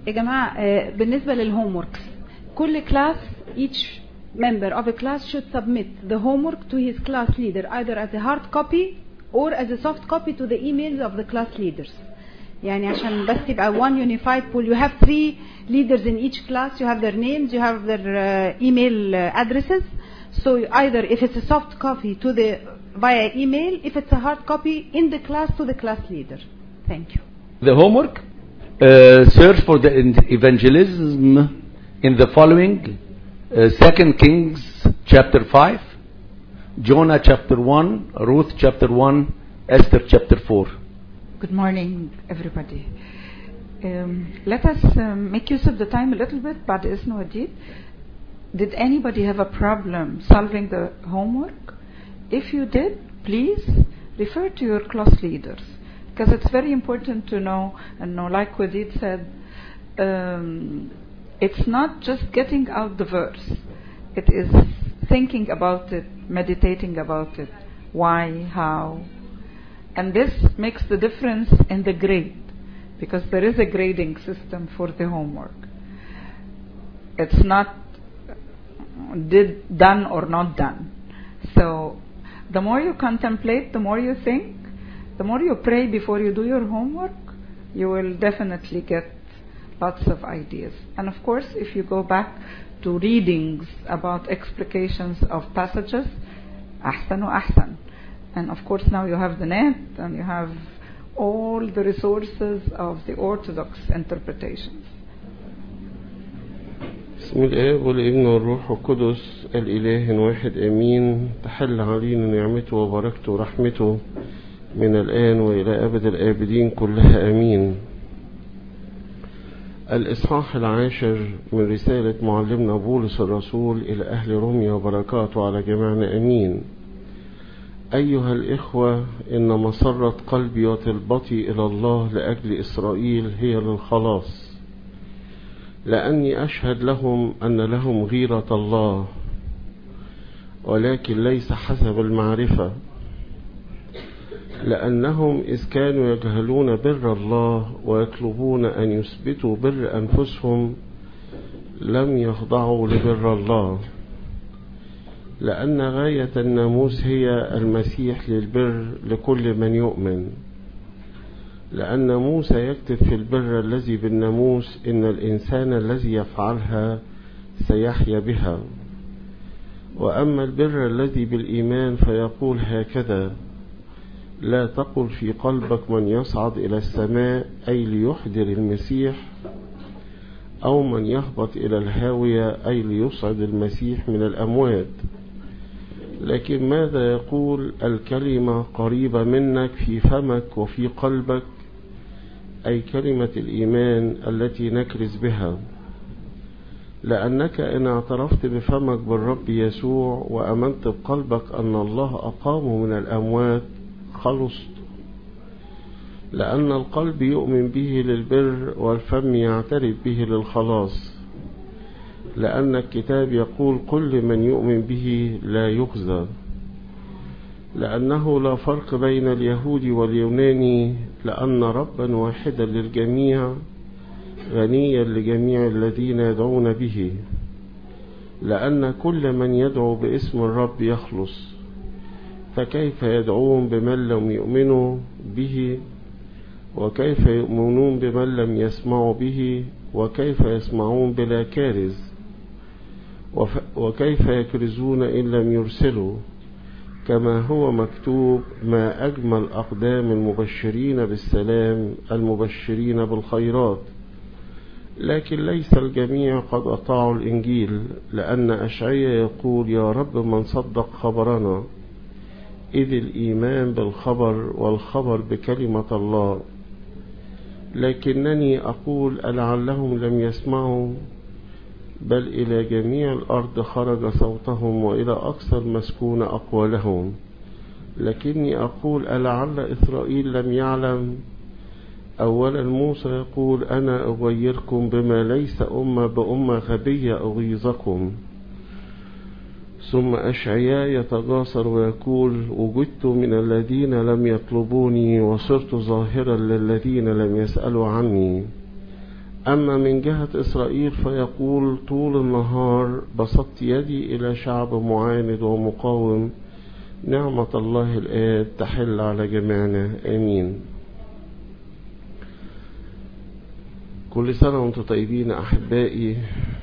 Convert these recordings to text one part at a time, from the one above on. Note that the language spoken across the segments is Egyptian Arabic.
يا جماعة آه، بالنسبة للهوم وركس كل كلاس each member of a class should submit the homework to his class leader either as a hard copy or as a soft copy to the emails of the class leaders يعني عشان بس يبقى one unified pool you have three leaders in each class you have their names you have their uh, email uh, addresses so either if it's a soft copy to the via email if it's a hard copy in the class to the class leader thank you The homework, uh, search for the evangelism in the following uh, Second Kings chapter 5, Jonah chapter 1, Ruth chapter 1, Esther chapter 4. Good morning, everybody. Um, let us um, make use of the time a little bit. بعد إذن وديد. Did anybody have a problem solving the homework? If you did, please refer to your class leaders because it's very important to know and know, like Wadid said, um, it's not just getting out the verse. It is thinking about it, meditating about it, why, how, and this makes the difference in the grade because there is a grading system for the homework. It's not did done or not done. So the more you contemplate, the more you think, the more you pray before you do your homework, you will definitely get lots of ideas. And of course, if you go back to readings about explications of passages, أحسن وأحسن. And of course, now you have the net and you have all the resources of the Orthodox interpretations. بسم الآب والابن والروح القدس الإله واحد آمين تحل علينا نعمته وبركته ورحمته من الآن وإلى أبد الآبدين كلها آمين الإصحاح العاشر من رسالة معلمنا بولس الرسول إلى أهل روميا وبركاته على جميعنا آمين أيها الإخوة إن مسرة قلبي وطلبتي إلى الله لأجل إسرائيل هي للخلاص لأني أشهد لهم أن لهم غيرة الله ولكن ليس حسب المعرفة لأنهم إذ كانوا يجهلون بر الله ويطلبون أن يثبتوا بر أنفسهم لم يخضعوا لبر الله لأن غاية الناموس هي المسيح للبر لكل من يؤمن لأن موسى يكتب في البر الذي بالناموس إن الإنسان الذي يفعلها سيحيا بها وأما البر الذي بالإيمان فيقول هكذا لا تقل في قلبك من يصعد إلى السماء أي ليحضر المسيح أو من يهبط إلى الهاوية أي ليصعد المسيح من الأموات لكن ماذا يقول الكلمة قريبة منك في فمك وفي قلبك أي كلمة الإيمان التي نكرز بها لأنك إن اعترفت بفمك بالرب يسوع وأمنت بقلبك أن الله أقامه من الأموات خلصت لأن القلب يؤمن به للبر والفم يعترف به للخلاص لأن الكتاب يقول كل من يؤمن به لا يخزى لأنه لا فرق بين اليهود واليوناني لأن ربا واحدا للجميع غنيا لجميع الذين يدعون به لأن كل من يدعو باسم الرب يخلص فكيف يدعون بمن لم يؤمنوا به وكيف يؤمنون بمن لم يسمعوا به وكيف يسمعون بلا كارز وكيف يكرزون إن لم يرسلوا كما هو مكتوب ما أجمل أقدام المبشرين بالسلام المبشرين بالخيرات لكن ليس الجميع قد أطاعوا الإنجيل لأن أشعية يقول يا رب من صدق خبرنا إذ الإيمان بالخبر والخبر بكلمة الله لكنني أقول ألعلهم لم يسمعوا بل إلى جميع الأرض خرج صوتهم وإلى أقصى المسكون أقوالهم لكني أقول ألعل إسرائيل لم يعلم أولا موسى يقول أنا أغيركم بما ليس أمة بأمة غبية أغيظكم ثم أشعياء يتجاسر ويقول وجدت من الذين لم يطلبوني وصرت ظاهرا للذين لم يسألوا عني أما من جهة إسرائيل فيقول طول النهار بسطت يدي إلى شعب معاند ومقاوم نعمة الله الآب تحل على جميعنا آمين كل سنة وانتم طيبين أحبائي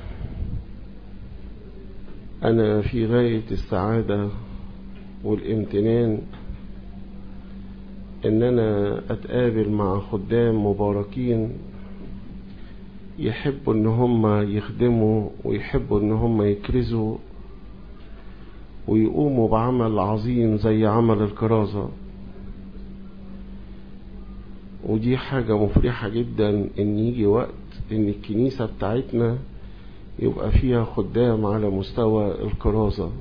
أنا في غاية السعادة والامتنان إن أنا أتقابل مع خدام مباركين يحبوا إن هم يخدموا ويحبوا إن هم يكرزوا ويقوموا بعمل عظيم زي عمل الكرازة ودي حاجة مفرحة جدا ان يجي وقت ان الكنيسة بتاعتنا يبقى فيها خدام على مستوى الكرازة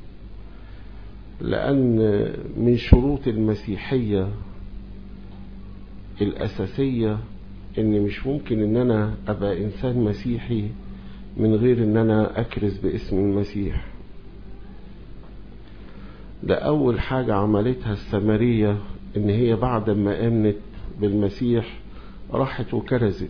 لأن من شروط المسيحية الأساسية إن مش ممكن إن أنا أبقى إنسان مسيحي من غير إن أنا أكرز باسم المسيح ده أول حاجة عملتها السامرية إن هي بعد ما آمنت بالمسيح راحت وكرزت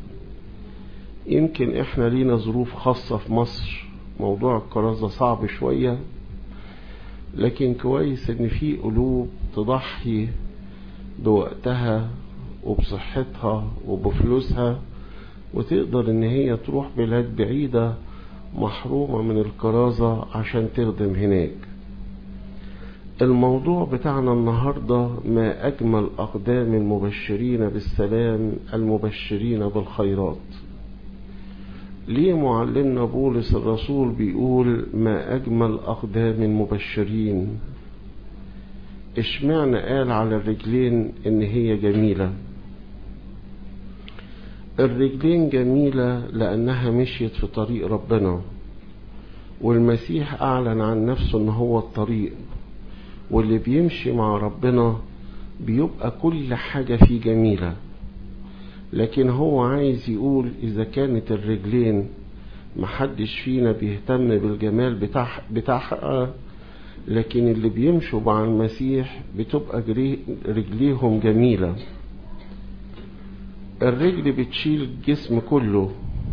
يمكن إحنا لينا ظروف خاصة في مصر موضوع الكرازة صعب شوية لكن كويس إن في قلوب تضحي بوقتها وبصحتها وبفلوسها وتقدر إن هي تروح بلاد بعيدة محرومة من الكرازة عشان تخدم هناك الموضوع بتاعنا النهاردة ما أجمل أقدام المبشرين بالسلام المبشرين بالخيرات ليه معلمنا بولس الرسول بيقول ما أجمل أقدام المبشرين اشمعنى قال على الرجلين إن هي جميلة الرجلين جميلة لأنها مشيت في طريق ربنا والمسيح أعلن عن نفسه إن هو الطريق واللي بيمشي مع ربنا بيبقى كل حاجة فيه جميلة لكن هو عايز يقول إذا كانت الرجلين محدش فينا بيهتم بالجمال بتاع بتاعها لكن اللي بيمشوا مع المسيح بتبقى رجليهم جميلة الرجل بتشيل الجسم كله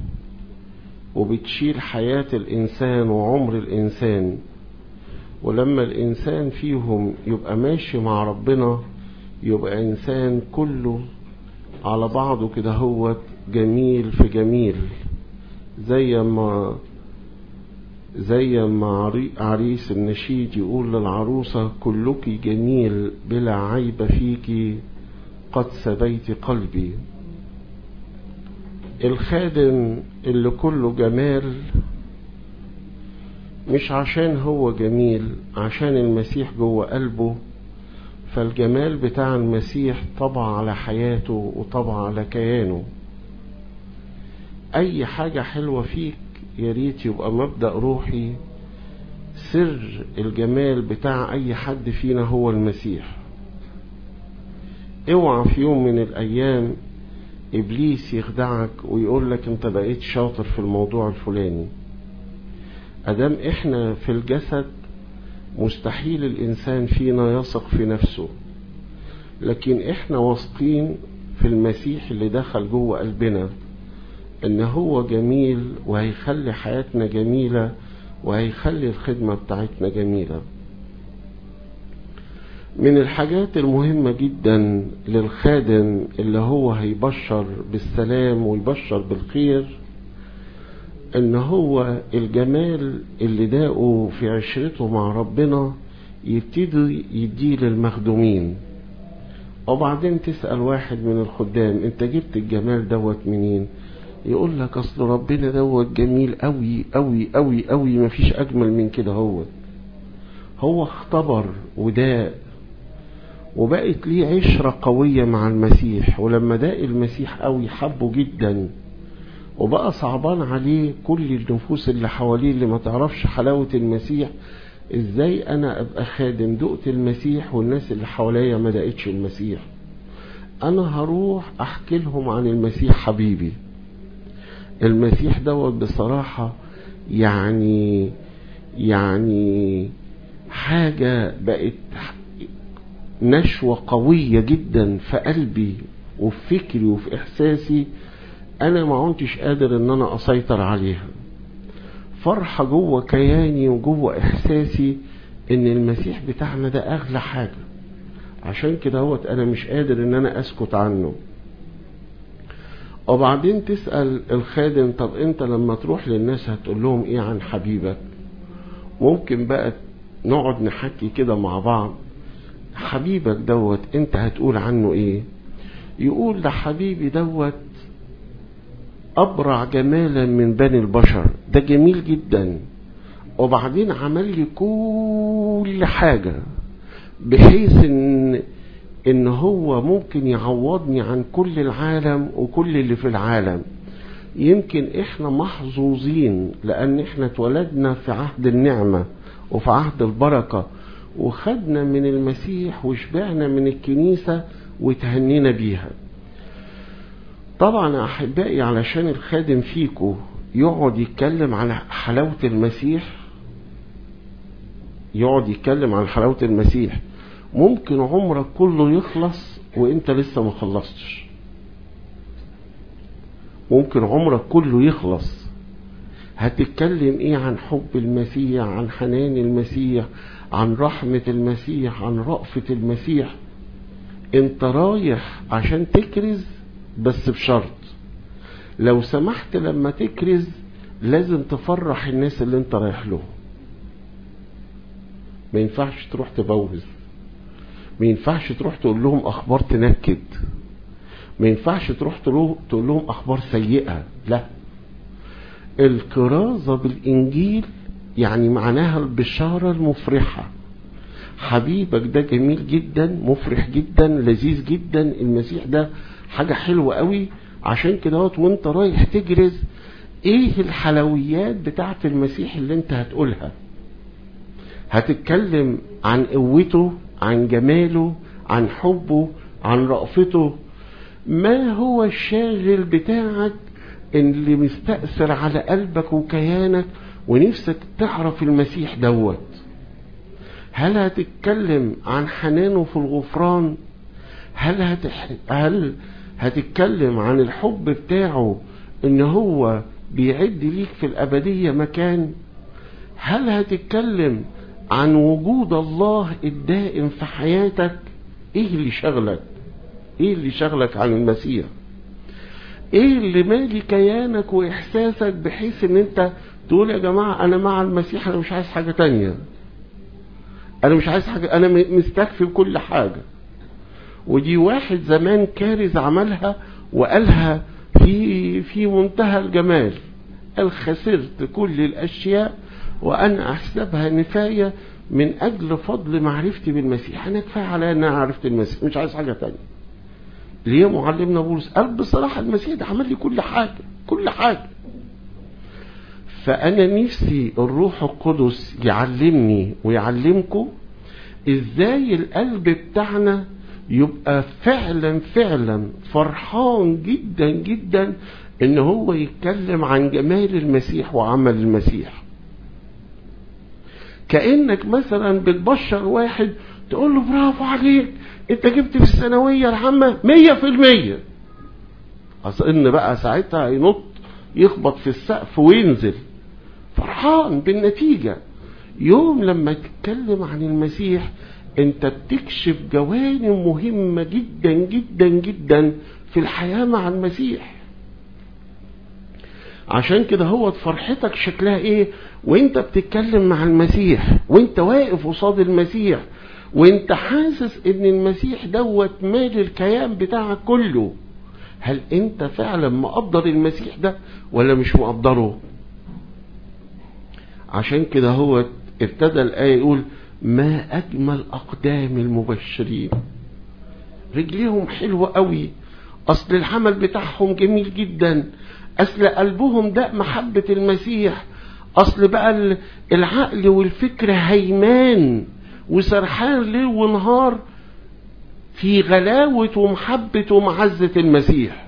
وبتشيل حياة الإنسان وعمر الإنسان ولما الإنسان فيهم يبقى ماشي مع ربنا يبقى إنسان كله على بعضه كده هو جميل في جميل زي ما زي ما عريس النشيد يقول للعروسة كلك جميل بلا عيب فيك قد سبيت قلبي الخادم اللي كله جمال مش عشان هو جميل عشان المسيح جوه قلبه فالجمال بتاع المسيح طبع على حياته وطبع على كيانه اي حاجة حلوة فيك يا ريت يبقى مبدأ روحي سر الجمال بتاع اي حد فينا هو المسيح اوعى في يوم من الايام ابليس يخدعك ويقول لك انت بقيت شاطر في الموضوع الفلاني ادام احنا في الجسد مستحيل الانسان فينا يثق في نفسه لكن احنا واثقين في المسيح اللي دخل جوه قلبنا ان هو جميل وهيخلي حياتنا جميلة وهيخلي الخدمة بتاعتنا جميلة من الحاجات المهمة جدا للخادم اللي هو هيبشر بالسلام ويبشر بالخير ان هو الجمال اللي داقه في عشرته مع ربنا يبتدي يديه للمخدومين وبعدين تسأل واحد من الخدام انت جبت الجمال دوت منين يقول لك اصل ربنا دوت جميل قوي قوي قوي قوي مفيش اجمل من كده هو هو اختبر وداق وبقت ليه عشرة قوية مع المسيح ولما داق المسيح قوي حبه جدا وبقى صعبان عليه كل النفوس اللي حواليه اللي ما تعرفش حلاوة المسيح ازاي انا ابقى خادم دقت المسيح والناس اللي حواليا ما دقتش المسيح انا هروح احكي لهم عن المسيح حبيبي المسيح دوت بصراحة يعني يعني حاجة بقت نشوة قوية جدا في قلبي وفي فكري وفي احساسي انا ما كنتش قادر ان انا اسيطر عليها فرحة جوه كياني وجوه احساسي ان المسيح بتاعنا ده اغلى حاجة عشان كده هوت انا مش قادر ان انا اسكت عنه وبعدين تسأل الخادم طب انت لما تروح للناس هتقول لهم ايه عن حبيبك ممكن بقى نقعد نحكي كده مع بعض حبيبك دوت انت هتقول عنه ايه يقول ده حبيبي دوت ابرع جمالا من بني البشر ده جميل جدا وبعدين عمل لي كل حاجة بحيث ان ان هو ممكن يعوضني عن كل العالم وكل اللي في العالم يمكن احنا محظوظين لان احنا اتولدنا في عهد النعمة وفي عهد البركة وخدنا من المسيح وشبعنا من الكنيسة وتهنينا بيها طبعا احبائي علشان الخادم فيكو يقعد يتكلم على حلاوة المسيح يقعد يتكلم عن حلاوة المسيح ممكن عمرك كله يخلص وانت لسه ما خلصتش ممكن عمرك كله يخلص هتتكلم ايه عن حب المسيح عن حنان المسيح عن رحمة المسيح عن رأفة المسيح انت رايح عشان تكرز بس بشرط لو سمحت لما تكرز لازم تفرح الناس اللي انت رايح لهم ما ينفعش تروح تبوز ما ينفعش تروح تقول لهم اخبار تنكد ما ينفعش تروح تقول لهم اخبار سيئة لا الكرازة بالانجيل يعني معناها البشارة المفرحة حبيبك ده جميل جدا مفرح جدا لذيذ جدا المسيح ده حاجة حلوة قوي عشان كده وانت رايح تجرز ايه الحلويات بتاعت المسيح اللي انت هتقولها هتتكلم عن قوته عن جماله عن حبه عن رأفته ما هو الشاغل بتاعك اللي مستأثر على قلبك وكيانك ونفسك تعرف المسيح دوت هل هتتكلم عن حنانه في الغفران هل هتح... هل هتتكلم عن الحب بتاعه ان هو بيعد ليك في الابدية مكان هل هتتكلم عن وجود الله الدائم في حياتك ايه اللي شغلك ايه اللي شغلك عن المسيح ايه اللي مالي كيانك واحساسك بحيث ان انت تقول يا جماعة انا مع المسيح انا مش عايز حاجة تانية انا مش عايز حاجة انا مستكفي بكل حاجة ودي واحد زمان كارز عملها وقالها في في منتهى الجمال قال خسرت كل الاشياء وانا احسبها نفاية من اجل فضل معرفتي بالمسيح انا كفاية على ان انا عرفت المسيح مش عايز حاجة تانية ليه معلمنا بولس قال بصراحة المسيح ده عمل لي كل حاجة كل حاجة فانا نفسي الروح القدس يعلمني ويعلمكم ازاي القلب بتاعنا يبقى فعلا فعلا فرحان جدا جدا ان هو يتكلم عن جمال المسيح وعمل المسيح كأنك مثلا بتبشر واحد تقول له برافو عليك انت جبت في الثانوية العامة مية في المية اصل ان بقى ساعتها ينط يخبط في السقف وينزل فرحان بالنتيجة يوم لما تتكلم عن المسيح انت بتكشف جوانب مهمة جدا جدا جدا في الحياة مع المسيح عشان كده هو فرحتك شكلها ايه وانت بتتكلم مع المسيح وانت واقف قصاد المسيح وانت حاسس ان المسيح دوت مال الكيان بتاعك كله هل انت فعلا مقدر المسيح ده ولا مش مقدره عشان كده هو ابتدى الآية يقول ما أجمل أقدام المبشرين رجليهم حلوة قوي أصل العمل بتاعهم جميل جدا أصل قلبهم ده محبة المسيح أصل بقى العقل والفكر هيمان وسرحان ليل ونهار في غلاوة ومحبة ومعزة المسيح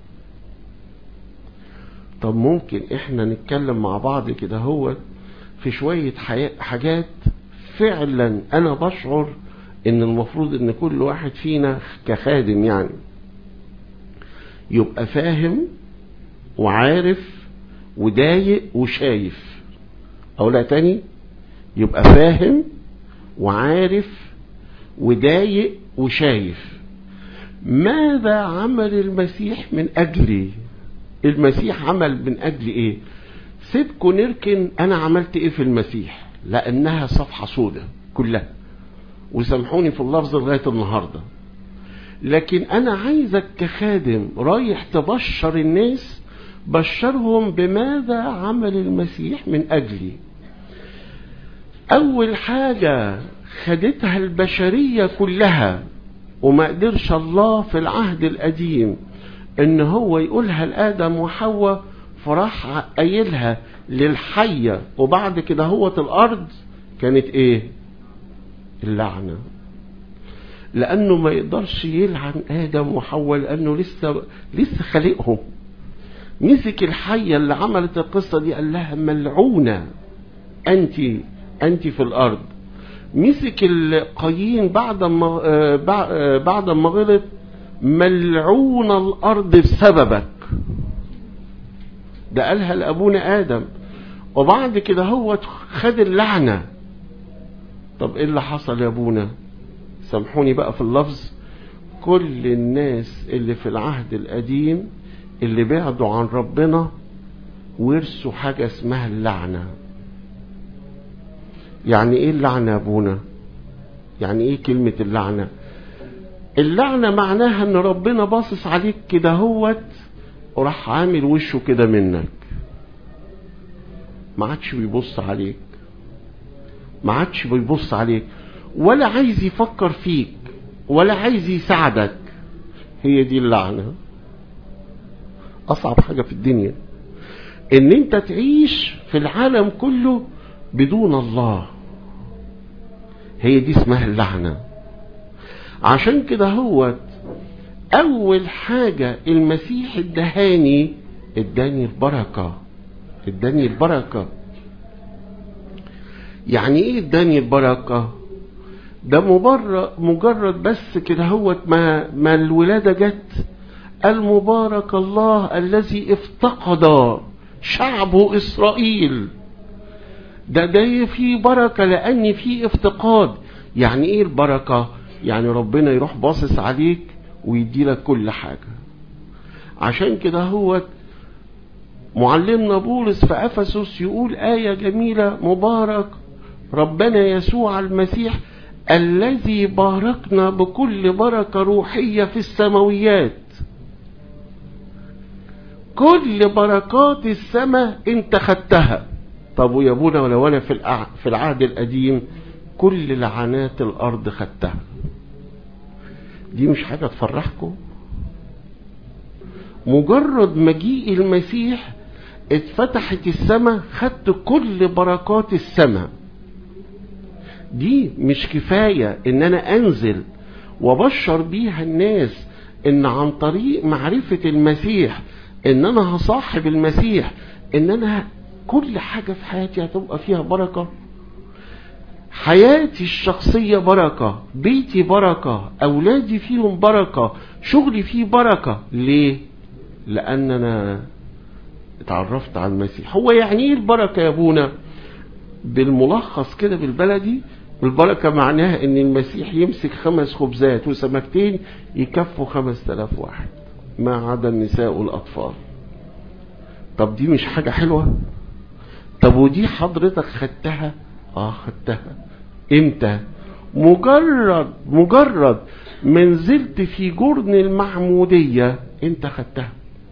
طب ممكن احنا نتكلم مع بعض كده هو في شوية حاجات فعلا انا بشعر ان المفروض ان كل واحد فينا كخادم يعني يبقى فاهم وعارف ودايق وشايف اقولها تاني يبقى فاهم وعارف ودايق وشايف ماذا عمل المسيح من اجلي المسيح عمل من اجل ايه سيبكوا نركن انا عملت ايه في المسيح لانها صفحة سودة كلها وسامحوني في اللفظ لغاية النهاردة لكن انا عايزك كخادم رايح تبشر الناس بشرهم بماذا عمل المسيح من اجلي اول حاجة خدتها البشرية كلها وما قدرش الله في العهد القديم ان هو يقولها لآدم وحواء فراح قايلها للحية وبعد كده هوت الارض كانت ايه اللعنة لانه ما يقدرش يلعن ادم وحواء لانه لسه لسه خالقهم مسك الحية اللي عملت القصة دي قال لها ملعونة انت انت في الارض مسك القايين بعد ما بعد ما غلط ملعون الارض بسببك ده قالها لابونا ادم وبعد كده هو خد اللعنة طب ايه اللي حصل يا ابونا سامحوني بقى في اللفظ كل الناس اللي في العهد القديم اللي بعدوا عن ربنا ورثوا حاجة اسمها اللعنة يعني ايه اللعنة يا ابونا يعني ايه كلمة اللعنة اللعنة معناها ان ربنا باصص عليك كده هوت وراح عامل وشه كده منك ما عادش بيبص عليك ما عادش بيبص عليك ولا عايز يفكر فيك ولا عايز يساعدك هي دي اللعنة اصعب حاجة في الدنيا ان انت تعيش في العالم كله بدون الله هي دي اسمها اللعنة عشان كده هو اول حاجة المسيح ادهاني اداني البركة اداني البركة يعني ايه اداني البركة ده مبرر مجرد بس كده هو ما, ما الولادة جت المبارك الله الذي افتقد شعبه اسرائيل ده ده في بركة لان في افتقاد يعني ايه البركة يعني ربنا يروح باصص عليك ويدي لك كل حاجة عشان كده هو معلمنا بولس في افسس يقول آية جميلة مبارك ربنا يسوع المسيح الذي باركنا بكل بركة روحية في السماويات كل بركات السماء انت خدتها طب ويا ابونا ولو انا في في العهد القديم كل لعنات الارض خدتها دي مش حاجة تفرحكم مجرد مجيء المسيح اتفتحت السماء خدت كل بركات السماء دي مش كفاية ان انا انزل وبشر بيها الناس ان عن طريق معرفة المسيح ان انا هصاحب المسيح ان انا كل حاجة في حياتي هتبقى فيها بركة حياتي الشخصية بركة بيتي بركة أولادي فيهم بركة شغلي فيه بركة ليه لأن أنا اتعرفت على المسيح هو يعني ايه البركة يا ابونا بالملخص كده بالبلدي البركة معناها ان المسيح يمسك خمس خبزات وسمكتين يكفوا خمس تلاف واحد ما عدا النساء والأطفال طب دي مش حاجة حلوة طب ودي حضرتك خدتها اه خدتها امتى مجرد مجرد ما نزلت في جرن المعمودية انت خدتها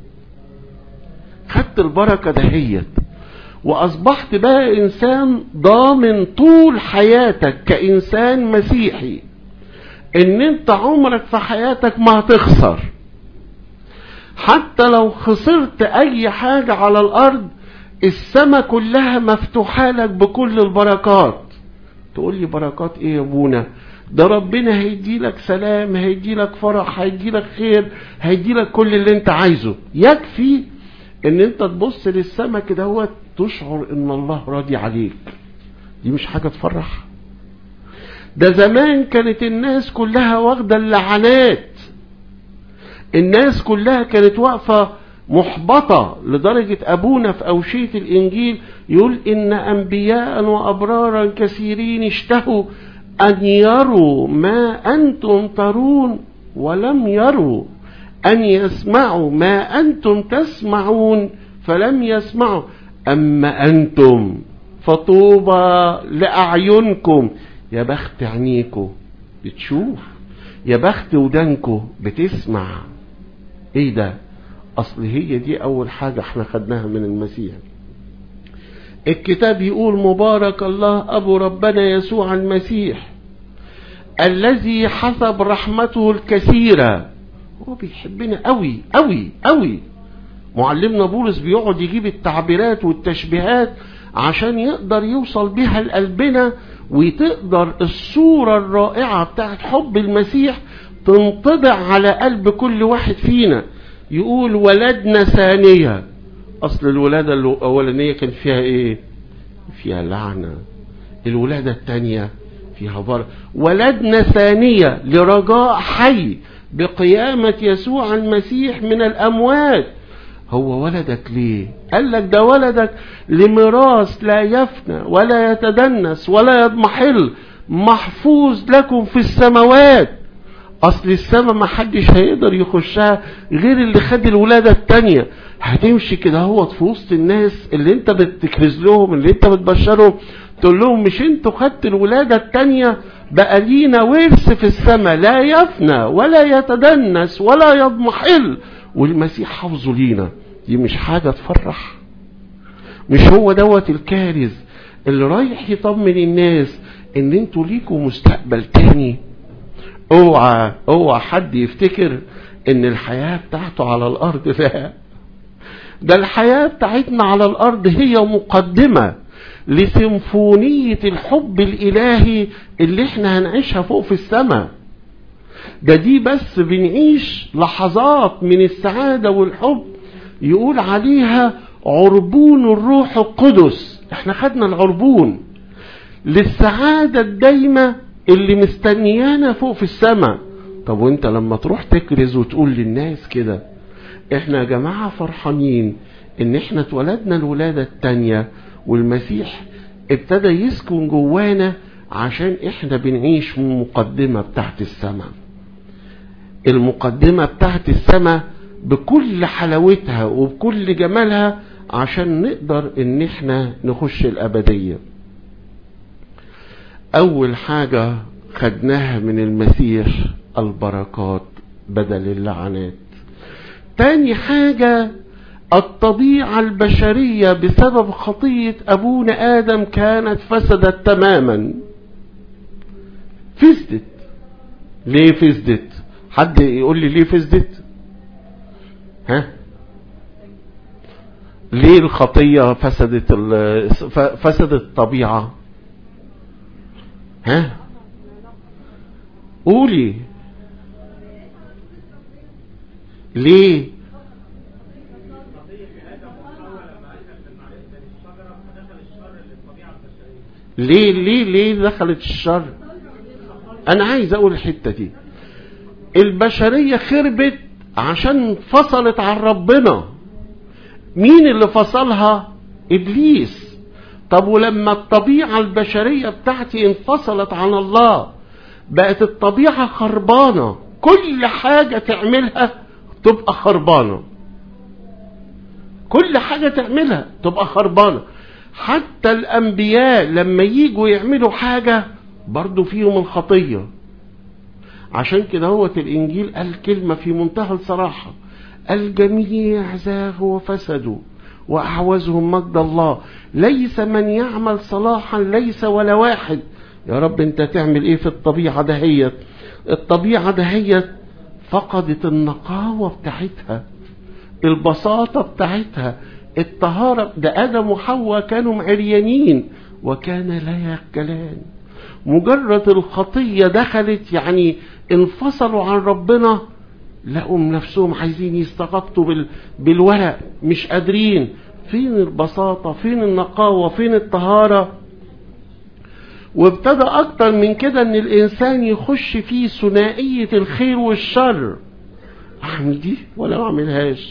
خدت البركة دهيت واصبحت بقى انسان ضامن طول حياتك كانسان مسيحي ان انت عمرك في حياتك ما هتخسر حتى لو خسرت اي حاجة على الارض السماء كلها مفتوحة لك بكل البركات تقول لي بركات ايه يا ابونا ده ربنا هيدي لك سلام هيدي لك فرح هيدي لك خير هيدي لك كل اللي انت عايزه يكفي ان انت تبص للسماء كده هو تشعر ان الله راضي عليك دي مش حاجة تفرح ده زمان كانت الناس كلها واخدة اللعنات الناس كلها كانت واقفة محبطة لدرجة أبونا في أوشية الإنجيل يقول إن أنبياء وأبرارا كثيرين اشتهوا أن يروا ما أنتم ترون ولم يروا أن يسمعوا ما أنتم تسمعون فلم يسمعوا أما أنتم فطوبى لأعينكم يا بخت عينيكم بتشوف يا بخت ودانكم بتسمع ايه ده اصل هي دي اول حاجة احنا خدناها من المسيح الكتاب يقول مبارك الله ابو ربنا يسوع المسيح الذي حسب رحمته الكثيرة هو بيحبنا قوي قوي قوي معلمنا بولس بيقعد يجيب التعبيرات والتشبيهات عشان يقدر يوصل بيها لقلبنا وتقدر الصورة الرائعة بتاعت حب المسيح تنطبع على قلب كل واحد فينا يقول ولدنا ثانية أصل الولادة الأولانية كان فيها إيه فيها لعنة الولادة الثانية فيها بر ولدنا ثانية لرجاء حي بقيامة يسوع المسيح من الأموات هو ولدك ليه قال لك ده ولدك لميراث لا يفنى ولا يتدنس ولا يضمحل محفوظ لكم في السماوات اصل السماء ما حدش هيقدر يخشها غير اللي خد الولادة التانية هتمشي كده هو في وسط الناس اللي انت بتكرز لهم اللي انت بتبشرهم تقول لهم مش انتوا خدت الولادة التانية بقى لينا ورث في السماء لا يفنى ولا يتدنس ولا يضمحل والمسيح حافظه لينا دي مش حاجة تفرح مش هو دوت الكارث اللي رايح يطمن الناس ان انتوا ليكوا مستقبل تاني اوعى اوعى حد يفتكر ان الحياة بتاعته على الارض لا ده الحياة بتاعتنا على الارض هي مقدمة لسيمفونية الحب الالهي اللي احنا هنعيشها فوق في السماء ده دي بس بنعيش لحظات من السعادة والحب يقول عليها عربون الروح القدس احنا خدنا العربون للسعادة الدايمة اللي مستنيانا فوق في السماء طب وانت لما تروح تكرز وتقول للناس كده احنا يا جماعة فرحانين ان احنا اتولدنا الولادة التانية والمسيح ابتدى يسكن جوانا عشان احنا بنعيش من المقدمة بتاعت السماء المقدمة بتاعت السماء بكل حلاوتها وبكل جمالها عشان نقدر ان احنا نخش الابدية اول حاجة خدناها من المسيح البركات بدل اللعنات تاني حاجة الطبيعة البشرية بسبب خطية أبونا آدم كانت فسدت تماما فسدت ليه فسدت حد يقول لي ليه فسدت ها ليه الخطية فسدت فسدت الطبيعة ها قولي ليه ليه ليه ليه دخلت الشر انا عايز اقول الحتة دي البشرية خربت عشان فصلت عن ربنا مين اللي فصلها ابليس طب ولما الطبيعة البشرية بتاعتي انفصلت عن الله بقت الطبيعة خربانة كل حاجة تعملها تبقى خربانة كل حاجة تعملها تبقى خربانة حتى الأنبياء لما يجوا يعملوا حاجة برضو فيهم الخطية عشان كده هو الإنجيل قال كلمة في منتهى الصراحة الجميع زاغوا وفسدوا وأعوزهم مجد الله ليس من يعمل صلاحا ليس ولا واحد يا رب انت تعمل ايه في الطبيعة دهيت الطبيعة دهيت فقدت النقاوة بتاعتها البساطة بتاعتها الطهارة ده آدم وحواء كانوا عريانين وكان لا يأكلان مجرد الخطية دخلت يعني انفصلوا عن ربنا لقوا نفسهم عايزين يستغطوا بال... بالورق مش قادرين فين البساطة فين النقاوة فين الطهارة وابتدى اكتر من كده ان الانسان يخش في ثنائية الخير والشر اعمل دي ولا ما اعملهاش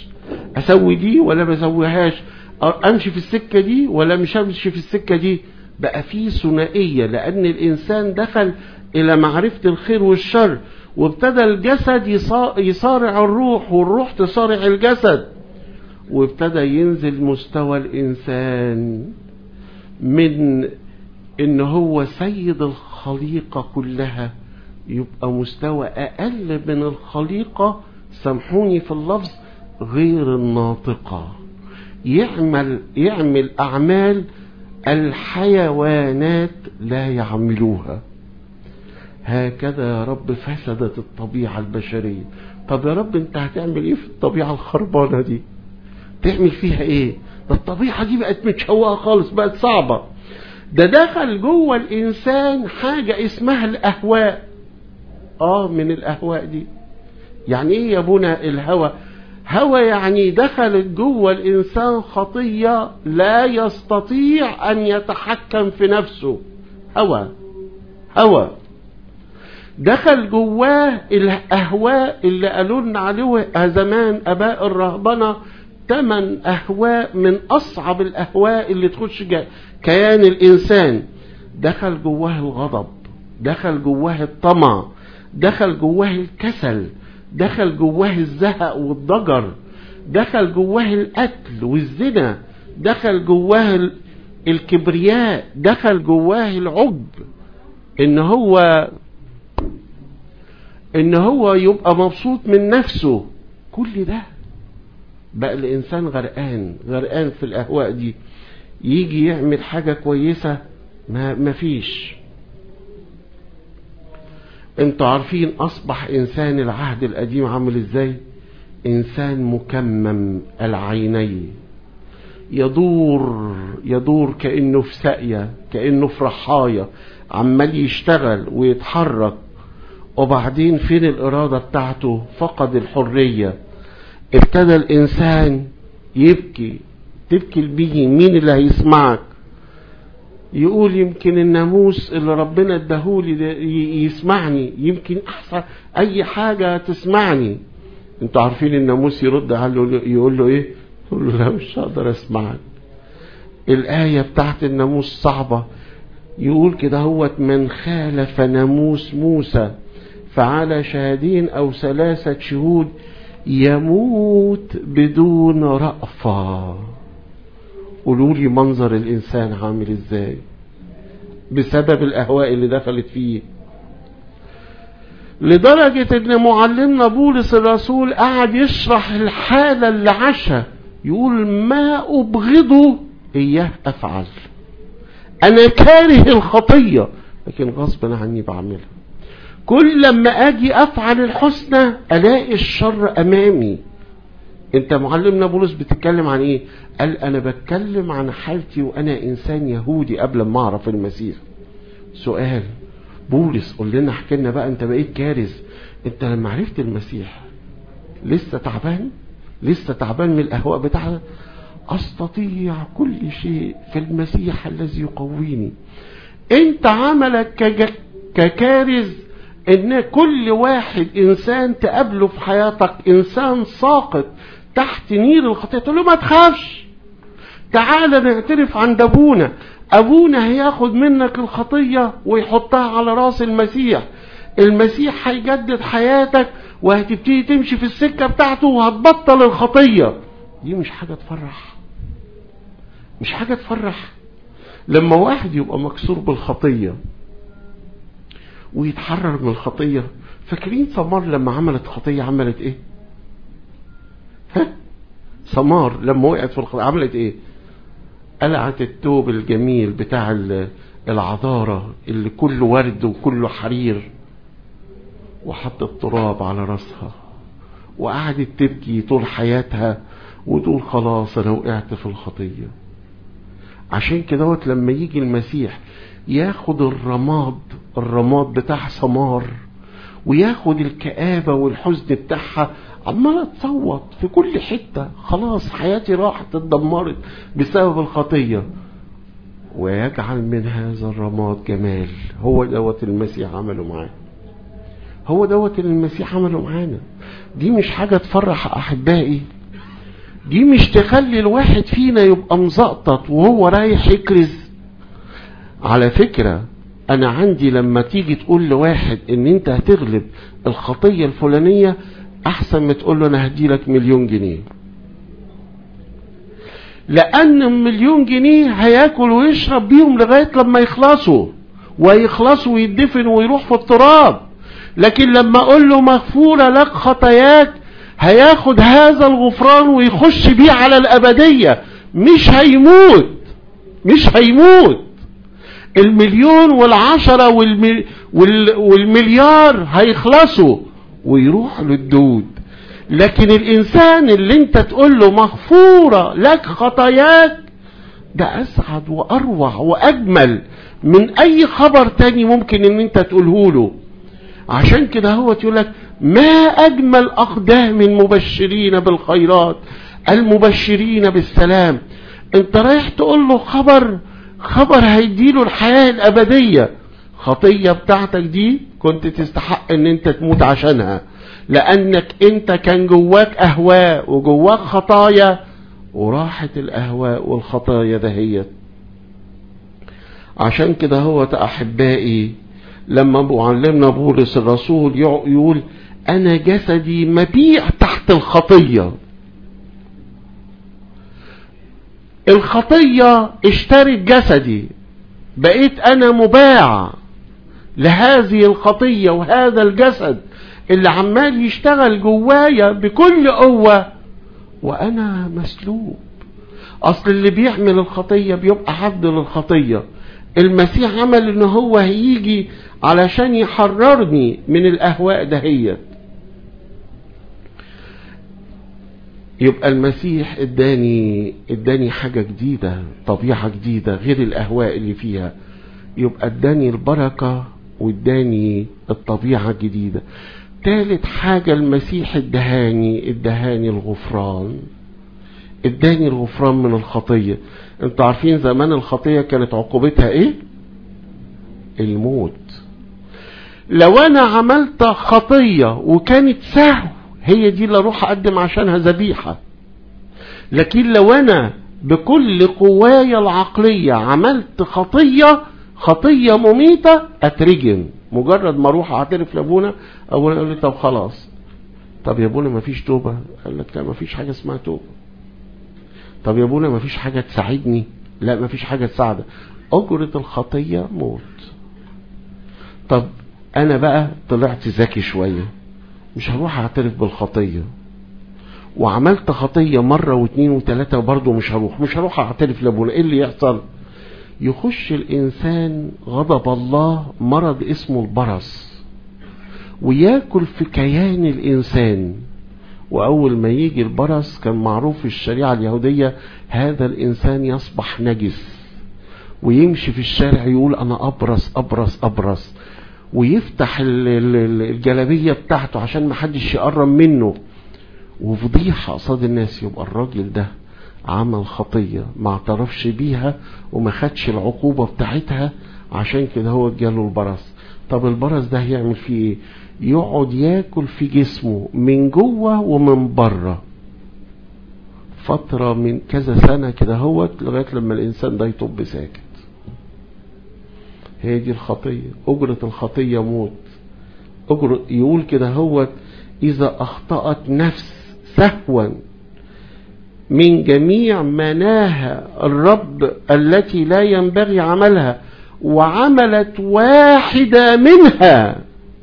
اسوي دي ولا ما اسويهاش امشي في السكة دي ولا مش امشي في السكة دي بقى في ثنائية لان الانسان دخل الى معرفة الخير والشر وابتدى الجسد يصارع الروح والروح تصارع الجسد وابتدى ينزل مستوى الانسان من ان هو سيد الخليقة كلها يبقى مستوى اقل من الخليقة سامحوني في اللفظ غير الناطقة يعمل يعمل اعمال الحيوانات لا يعملوها هكذا يا رب فسدت الطبيعة البشرية طب يا رب انت هتعمل ايه في الطبيعة الخربانة دي تعمل فيها ايه ده الطبيعة دي بقت متشوقة خالص بقت صعبة ده دخل جوه الانسان حاجة اسمها الاهواء اه من الاهواء دي يعني ايه يا ابونا الهوى هوى يعني دخلت جوه الانسان خطية لا يستطيع ان يتحكم في نفسه هوى هوى دخل جواه الاهواء اللي قالوا لنا عليه زمان اباء الرهبنه ثمان اهواء من اصعب الاهواء اللي تخش كيان الانسان دخل جواه الغضب دخل جواه الطمع دخل جواه الكسل دخل جواه الزهق والضجر دخل جواه القتل والزنا دخل جواه الكبرياء دخل جواه العجب ان هو ان هو يبقى مبسوط من نفسه كل ده بقى الانسان غرقان غرقان في الاهواء دي يجي يعمل حاجة كويسة ما مفيش انتوا عارفين اصبح انسان العهد القديم عامل ازاي انسان مكمم العينين يدور يدور كأنه في ساقية كأنه في رحاية عمال يشتغل ويتحرك وبعدين فين الإرادة بتاعته فقد الحرية ابتدى الإنسان يبكي تبكي البيجي مين اللي هيسمعك يقول يمكن الناموس اللي ربنا اداهولي ده يسمعني يمكن احسن اي حاجة تسمعني انتوا عارفين الناموس يرد على يقول له ايه يقول له لا مش هقدر اسمعك الآية بتاعت الناموس صعبة يقول كده هو من خالف ناموس موسى فعلى شهادين او ثلاثة شهود يموت بدون رأفة قولوا لي منظر الانسان عامل ازاي بسبب الاهواء اللي دخلت فيه لدرجة ان معلمنا بولس الرسول قعد يشرح الحالة اللي عاشها يقول ما ابغضه اياه افعل انا كاره الخطية لكن غصبا عني بعملها كل لما اجي افعل الحسنى الاقي الشر امامي انت معلمنا بولس بتتكلم عن ايه قال انا بتكلم عن حالتي وانا انسان يهودي قبل ما اعرف المسيح سؤال بولس قول لنا احكي لنا بقى انت بقيت كارث انت لما عرفت المسيح لسه تعبان لسه تعبان من الاهواء بتاعتك استطيع كل شيء في المسيح الذي يقويني انت عملك كج... ككارث ان كل واحد انسان تقابله في حياتك انسان ساقط تحت نير الخطيه تقول له ما تخافش تعال نعترف عند ابونا ابونا هياخد منك الخطيه ويحطها على راس المسيح المسيح هيجدد حياتك وهتبتدي تمشي في السكه بتاعته وهتبطل الخطيه دي مش حاجه تفرح مش حاجه تفرح لما واحد يبقى مكسور بالخطيه ويتحرر من الخطية فاكرين سمار لما عملت خطية عملت ايه ها سمار لما وقعت في الخطية عملت ايه قلعت التوب الجميل بتاع العذارة اللي كله ورد وكله حرير وحطت تراب على راسها وقعدت تبكي طول حياتها وتقول خلاص انا وقعت في الخطية عشان كده لما يجي المسيح ياخد الرماد الرماد بتاع سمار وياخد الكآبة والحزن بتاعها عمالة تصوت في كل حتة خلاص حياتي راحت اتدمرت بسبب الخطية ويجعل من هذا الرماد جمال هو دوت المسيح عمله معانا هو دوت اللي المسيح عمله معانا دي مش حاجة تفرح أحبائي دي مش تخلي الواحد فينا يبقى مزقطط وهو رايح يكرز على فكرة انا عندي لما تيجي تقول لواحد ان انت هتغلب الخطية الفلانية احسن ما تقول له انا هديلك مليون جنيه لان مليون جنيه هياكل ويشرب بيهم لغاية لما يخلصوا ويخلصوا ويدفن ويروح في التراب لكن لما اقول له مغفورة لك خطاياك هياخد هذا الغفران ويخش بيه على الابدية مش هيموت مش هيموت المليون والعشرة والمل وال والمليار هيخلصوا ويروح للدود لكن الانسان اللي انت تقول له مغفورة لك خطاياك ده اسعد واروع واجمل من اي خبر تاني ممكن ان انت تقوله له عشان كده هو تقول لك ما اجمل اقدام المبشرين بالخيرات المبشرين بالسلام انت رايح تقول له خبر خبر هيديله الحياة الابدية خطية بتاعتك دي كنت تستحق ان انت تموت عشانها لانك انت كان جواك اهواء وجواك خطايا وراحت الاهواء والخطايا دهيت عشان كده هو احبائي لما معلمنا بولس الرسول يقول انا جسدي مبيع تحت الخطية الخطية اشترت جسدي بقيت انا مباع لهذه الخطية وهذا الجسد اللي عمال يشتغل جوايا بكل قوة وانا مسلوب اصل اللي بيعمل الخطية بيبقى حد للخطية المسيح عمل ان هو هيجي علشان يحررني من الاهواء دهيت يبقى المسيح اداني اداني حاجة جديدة طبيعة جديدة غير الاهواء اللي فيها يبقى اداني البركة واداني الطبيعة الجديدة تالت حاجة المسيح ادهاني ادهاني الغفران اداني الغفران من الخطية انتوا عارفين زمان الخطية كانت عقوبتها ايه الموت لو انا عملت خطية وكانت سهو هي دي اللي اروح اقدم عشانها ذبيحة لكن لو انا بكل قواي العقلية عملت خطية خطية مميتة اترجم مجرد ما اروح اعترف لابونا ابونا يقول لي طب خلاص طب يا ابونا ما فيش توبة قال لك لا ما فيش حاجة اسمها توبة طب يا ابونا ما فيش حاجة تساعدني لا ما فيش حاجة تساعدك اجرة الخطية موت طب انا بقى طلعت ذكي شوية مش هروح اعترف بالخطية وعملت خطية مرة واثنين وثلاثة وبرضه مش هروح مش هروح اعترف لابونا ايه اللي يحصل يخش الانسان غضب الله مرض اسمه البرص وياكل في كيان الانسان واول ما يجي البرص كان معروف في الشريعة اليهودية هذا الانسان يصبح نجس ويمشي في الشارع يقول انا ابرص ابرص ابرص ويفتح الجلابية بتاعته عشان ما حدش يقرب منه وفضيحة قصاد الناس يبقى الراجل ده عمل خطية ما اعترفش بيها وما خدش العقوبة بتاعتها عشان كده هو جاله البرص طب البرص ده هيعمل فيه ايه يقعد ياكل في جسمه من جوه ومن بره فترة من كذا سنة كده هوت لغاية لما الإنسان ده يطب ساكت هي دي الخطية أجرة الخطية موت أجرة يقول كده هوت إذا أخطأت نفس سهوا من جميع مناها الرب التي لا ينبغي عملها وعملت واحدة منها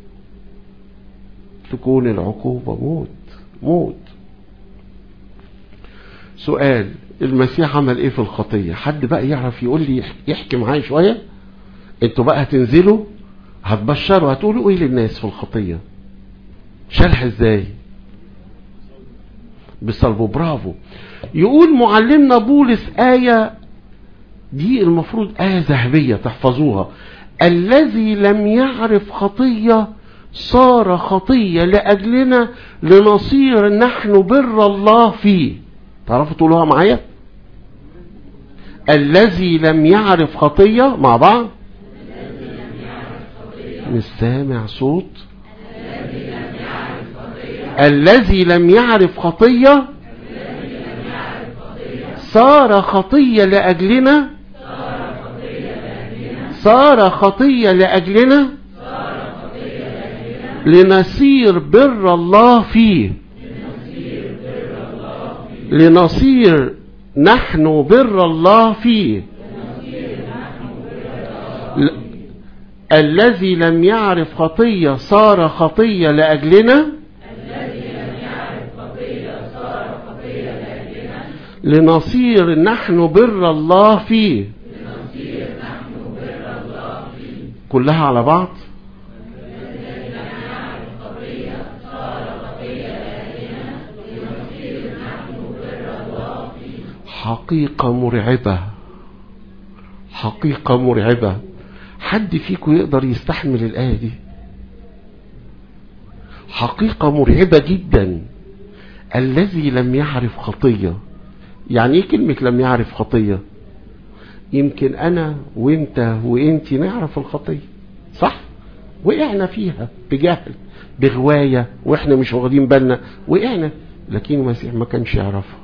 تكون العقوبة موت موت سؤال المسيح عمل ايه في الخطية حد بقى يعرف يقول لي يحكي معايا شوية انتوا بقى هتنزلوا هتبشروا هتقولوا ايه للناس في الخطية شرح ازاي بصلبه برافو يقول معلمنا بولس آية دي المفروض آية ذهبية تحفظوها الذي لم يعرف خطية صار خطية لأجلنا لنصير نحن بر الله فيه تعرفوا تقولوها معايا الذي لم يعرف خطية مع بعض مش سامع صوت الذي لم يعرف خطية صار خطية لأجلنا صار خطية لأجلنا لنصير بر الله فيه لنصير نحن بر الله فيه ل- الذي لم يعرف خطية صار خطية لأجلنا لنصير نحن بر الله فيه كلها على بعض حقيقة مرعبة حقيقة مرعبة حد فيكم يقدر يستحمل الآية دي حقيقة مرعبة جدا الذي لم يعرف خطية يعني ايه كلمة لم يعرف خطية يمكن انا وانت وانت نعرف الخطية صح وقعنا فيها بجهل بغواية واحنا مش واخدين بالنا وقعنا لكن المسيح ما كانش يعرفها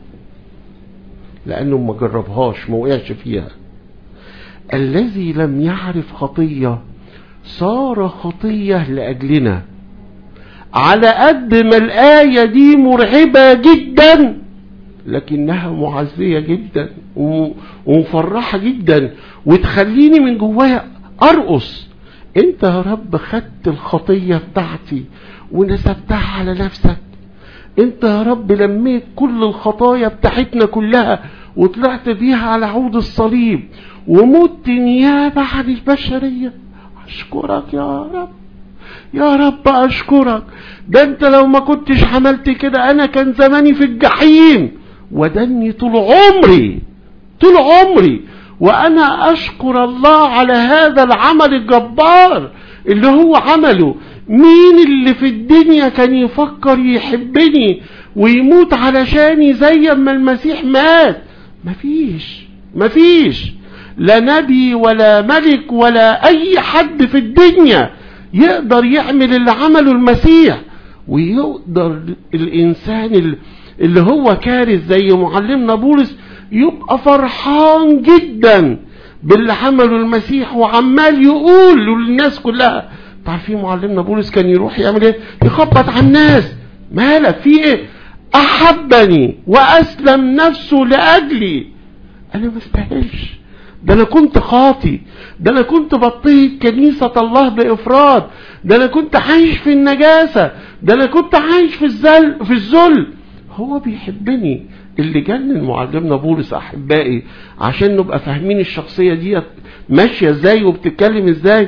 لانه ما جربهاش ما وقعش فيها الذي لم يعرف خطية صار خطية لأجلنا على قد ما الآية دي مرعبة جدا لكنها معزية جدا و- ومفرحة جدا وتخليني من جوايا أرقص انت يا رب خدت الخطية بتاعتي ونسبتها على نفسك انت يا رب لميت كل الخطايا بتاعتنا كلها وطلعت بيها على عود الصليب ومت نيابة عن البشرية اشكرك يا رب يا رب اشكرك ده انت لو ما كنتش عملت كده انا كان زماني في الجحيم ودني طول عمري طول عمري وانا اشكر الله على هذا العمل الجبار اللي هو عمله مين اللي في الدنيا كان يفكر يحبني ويموت علشاني زي ما المسيح مات مفيش مفيش لا نبي ولا ملك ولا اي حد في الدنيا يقدر يعمل اللي عمله المسيح ويقدر الانسان ال- اللي هو كارث زي معلمنا بولس يبقى فرحان جدا باللي عمله المسيح وعمال يقول للناس كلها تعرفين معلمنا بولس كان يروح يعمل ايه يخبط على الناس مالك في ايه احبني واسلم نفسه لاجلي انا ما استاهلش ده انا كنت خاطي ده انا كنت بطيء كنيسة الله بافراد ده انا كنت عايش في النجاسة ده انا كنت عايش في الذل في الذل هو بيحبني اللي جنن معلمنا بولس احبائي عشان نبقى فاهمين الشخصية دي ماشية ازاي وبتتكلم ازاي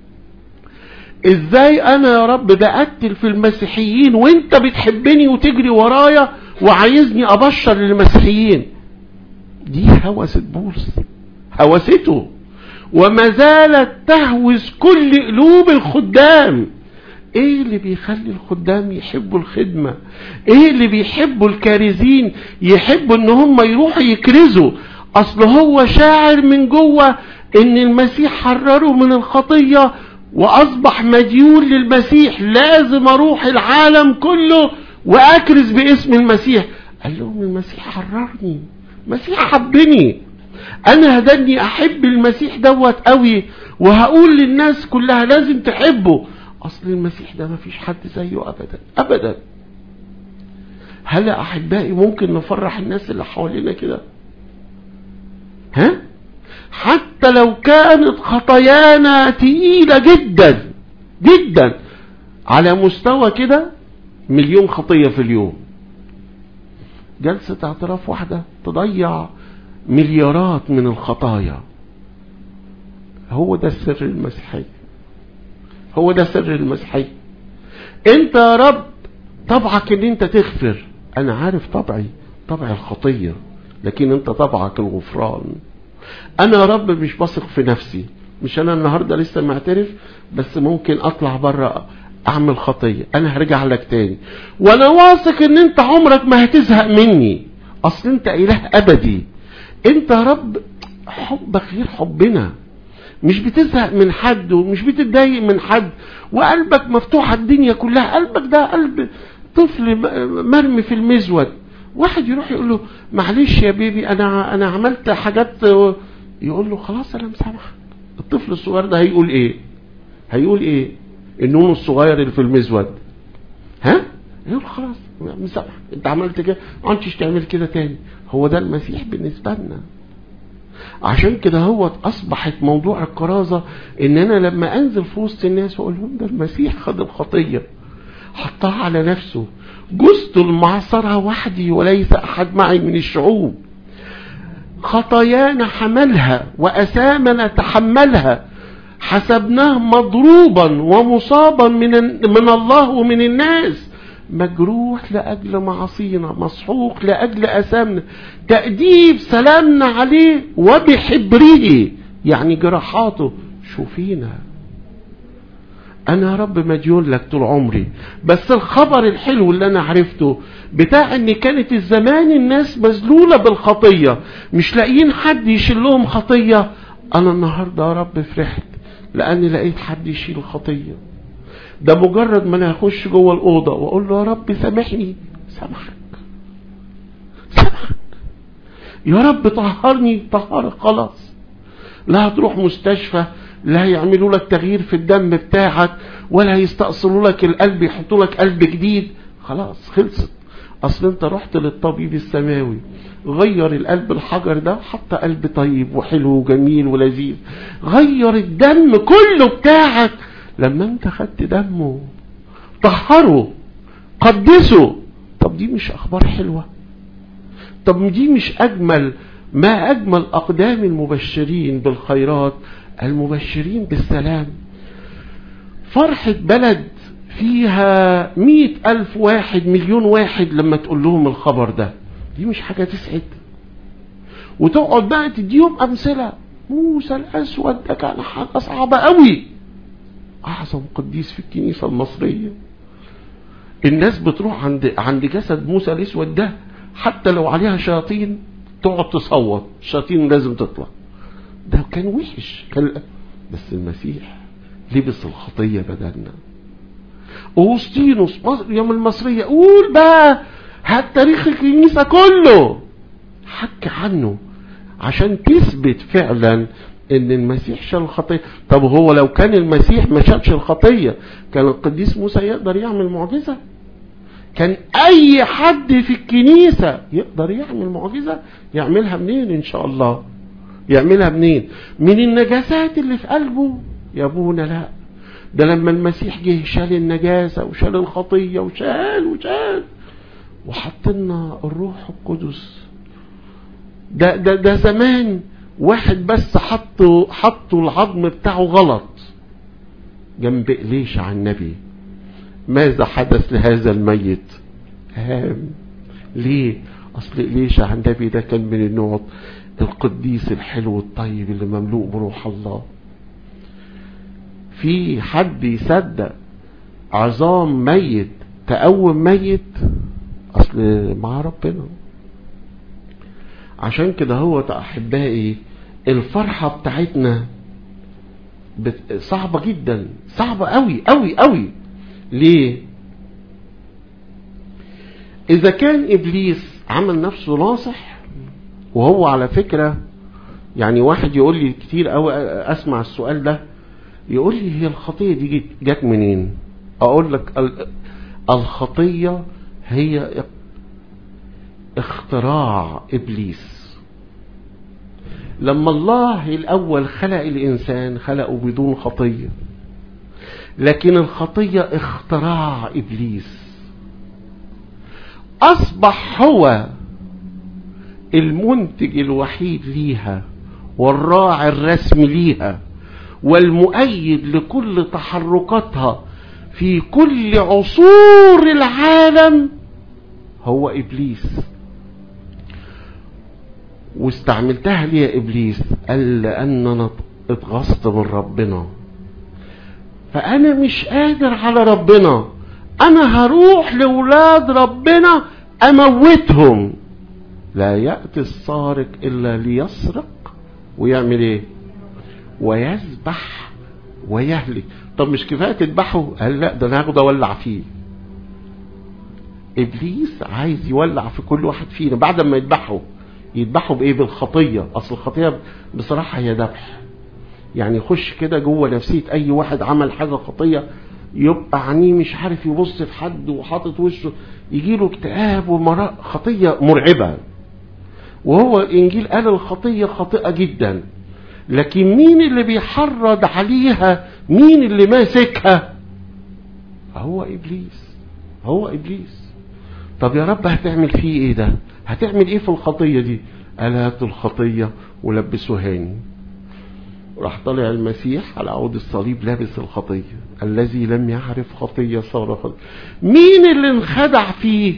ازاي انا يا رب بقتل في المسيحيين وانت بتحبني وتجري ورايا وعايزني ابشر للمسيحيين دي هوسة بولس هوسته وما زالت تهوس كل قلوب الخدام ايه اللي بيخلي الخدام يحبوا الخدمة ايه اللي بيحبوا الكارزين يحبوا ان هم يروحوا يكرزوا اصل هو شاعر من جوه ان المسيح حرره من الخطية واصبح مديون للمسيح لازم اروح العالم كله واكرز باسم المسيح قال لهم المسيح حررني المسيح حبني انا هداني احب المسيح دوت قوي وهقول للناس كلها لازم تحبه اصل المسيح ده مفيش حد زيه ابدا ابدا هل يا احبائي ممكن نفرح الناس اللي حوالينا كده ها حتى لو كانت خطايانا تقيلة جدا جدا على مستوى كده مليون خطية في اليوم جلسة اعتراف واحدة تضيع مليارات من الخطايا هو ده السر المسيحي هو ده سر المسيحي انت يا رب طبعك ان انت تغفر انا عارف طبعي طبع الخطية لكن انت طبعك الغفران انا يا رب مش بثق في نفسي مش انا النهاردة لسه معترف بس ممكن اطلع بره اعمل خطية انا هرجع لك تاني وانا واثق ان انت عمرك ما هتزهق مني اصل انت اله ابدي انت يا رب حبك غير حبنا مش بتزهق من حد ومش بتتضايق من حد وقلبك مفتوح على الدنيا كلها قلبك ده قلب طفل مرمي في المزود واحد يروح يقول له معلش يا بيبي انا انا عملت حاجات يقول له خلاص انا مسامحك الطفل الصغير ده هيقول ايه هيقول ايه النون الصغير اللي في المزود ها يقول خلاص مسامحك انت عملت كده ما عدتش تعمل كده تاني هو ده المسيح بالنسبه لنا عشان كده هو اصبحت موضوع الكرازه ان انا لما انزل في وسط الناس واقول لهم ده المسيح خد الخطيه حطها على نفسه جزت المعصرة وحدي وليس أحد معي من الشعوب خطايانا حملها وأسامنا تحملها حسبناه مضروبا ومصابا من, من الله ومن الناس مجروح لأجل معاصينا مسحوق لأجل أسامنا تأديب سلامنا عليه وبحبره يعني جراحاته شوفينا انا يا رب مديون لك طول عمري بس الخبر الحلو اللي انا عرفته بتاع ان كانت الزمان الناس مذلولة بالخطية مش لاقيين حد يشيل لهم خطية انا النهاردة يا رب فرحت لاني لقيت حد يشيل الخطية ده مجرد ما انا اخش جوه الاوضة واقول له يا رب سامحني سامحك سامحك يا رب طهرني طهرك خلاص لا هتروح مستشفى لا يعملوا لك تغيير في الدم بتاعك ولا يستأصلوا لك القلب يحطوا لك قلب جديد خلاص خلصت اصل انت رحت للطبيب السماوي غير القلب الحجر ده حط قلب طيب وحلو وجميل ولذيذ غير الدم كله بتاعك لما انت خدت دمه طهره قدسه طب دي مش اخبار حلوة طب دي مش اجمل ما اجمل اقدام المبشرين بالخيرات المبشرين بالسلام فرحة بلد فيها مئة ألف واحد مليون واحد لما تقول لهم الخبر ده دي مش حاجة تسعد وتقعد بقى تديهم أمثلة موسى الأسود ده كان حاجة صعبة قوي أعظم قديس في الكنيسة المصرية الناس بتروح عند عند جسد موسى الأسود ده حتى لو عليها شياطين تقعد تصوت الشياطين لازم تطلع ده كان وحش كان بس المسيح لبس الخطية بدلنا أوسطينوس يوم المصرية قول بقى هات تاريخ الكنيسة كله حكي عنه عشان تثبت فعلا ان المسيح شال الخطية طب هو لو كان المسيح ما شالش الخطية كان القديس موسى يقدر يعمل معجزة كان اي حد في الكنيسة يقدر يعمل معجزة يعملها منين ان شاء الله يعملها منين من النجاسات اللي في قلبه يا ابونا لا ده لما المسيح جه شال النجاسة وشال الخطية وشال وشال وحط لنا الروح القدس ده, ده, ده زمان واحد بس حطوا حطوا العظم بتاعه غلط جنب إليش على النبي ماذا حدث لهذا الميت هام ليه أصل إليش على النبي ده كان من النوع القديس الحلو الطيب اللي مملوء بروح الله في حد يصدق عظام ميت تقوم ميت اصل مع ربنا عشان كده هو احبائي الفرحة بتاعتنا بت... صعبة جدا صعبة قوي قوي قوي ليه اذا كان ابليس عمل نفسه ناصح وهو على فكرة يعني واحد يقول لي كتير قوي اسمع السؤال ده يقول لي هي الخطية دي جت منين اقول لك الخطية هي اختراع ابليس لما الله الاول خلق الانسان خلقه بدون خطية لكن الخطية اختراع ابليس اصبح هو المنتج الوحيد ليها والراعي الرسمي ليها والمؤيد لكل تحركاتها في كل عصور العالم هو ابليس واستعملتها ليه يا ابليس قال لان انا اتغصت من ربنا فانا مش قادر على ربنا انا هروح لولاد ربنا اموتهم لا يأتي السارق الا ليسرق ويعمل ايه ويذبح ويهلك طب مش كفايه تذبحه قال لا ده انا هاخده اولع فيه ابليس عايز يولع في كل واحد فينا بعد ما يذبحه يذبحه بايه بالخطيه اصل الخطيه بصراحه هي ذبح يعني يخش كده جوه نفسيه اي واحد عمل حاجه خطيه يبقى عينيه مش عارف يبص في حد وحاطط وشه يجيله اكتئاب ومرض خطيه مرعبه وهو الانجيل قال الخطيه خاطئه جدا لكن مين اللي بيحرض عليها مين اللي ماسكها هو ابليس هو ابليس طب يا رب هتعمل فيه ايه ده هتعمل ايه في الخطيه دي قال هاتوا الخطيه ولبسوهاني راح طلع المسيح على عود الصليب لابس الخطيه الذي لم يعرف خطيه صار خطيه مين اللي انخدع فيه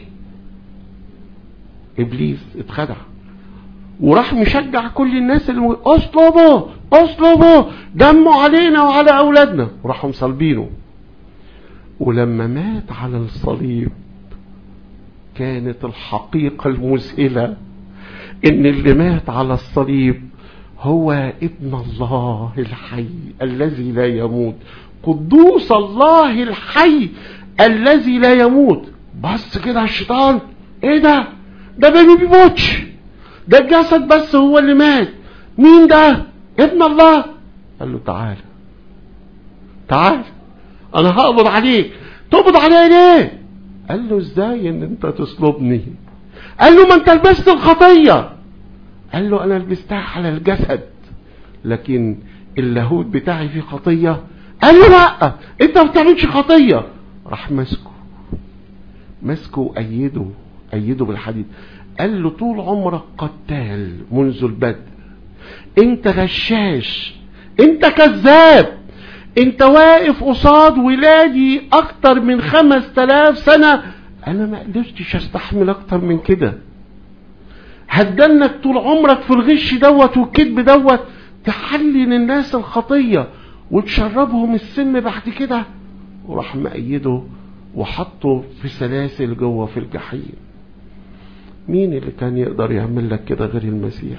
ابليس اتخدع وراح مشجع كل الناس اللي اصلبوا اصلبوا دموا علينا وعلى اولادنا وراحوا مصلبينه ولما مات على الصليب كانت الحقيقة المذهلة ان اللي مات على الصليب هو ابن الله الحي الذي لا يموت قدوس الله الحي الذي لا يموت بص كده على الشيطان ايه ده ده ما بيموتش ده الجسد بس هو اللي مات مين ده ابن الله قال له تعال تعال انا هقبض عليك تقبض عليا ليه قال له ازاي ان انت تصلبني قال له ما انت لبست الخطية قال له انا لبستها على الجسد لكن اللاهوت بتاعي فيه خطية قال له لا انت ما بتعملش خطية راح ماسكه ماسكه وايده ايده بالحديد قال له طول عمرك قتال منذ البدء انت غشاش انت كذاب انت واقف قصاد ولادي اكتر من خمس تلاف سنة انا ما قدرتش استحمل اكتر من كده هتجنك طول عمرك في الغش دوت والكذب دوت تحلل الناس الخطية وتشربهم السم بعد كده وراح مأيده وحطه في سلاسل جوه في الجحيم مين اللي كان يقدر يعمل لك كده غير المسيح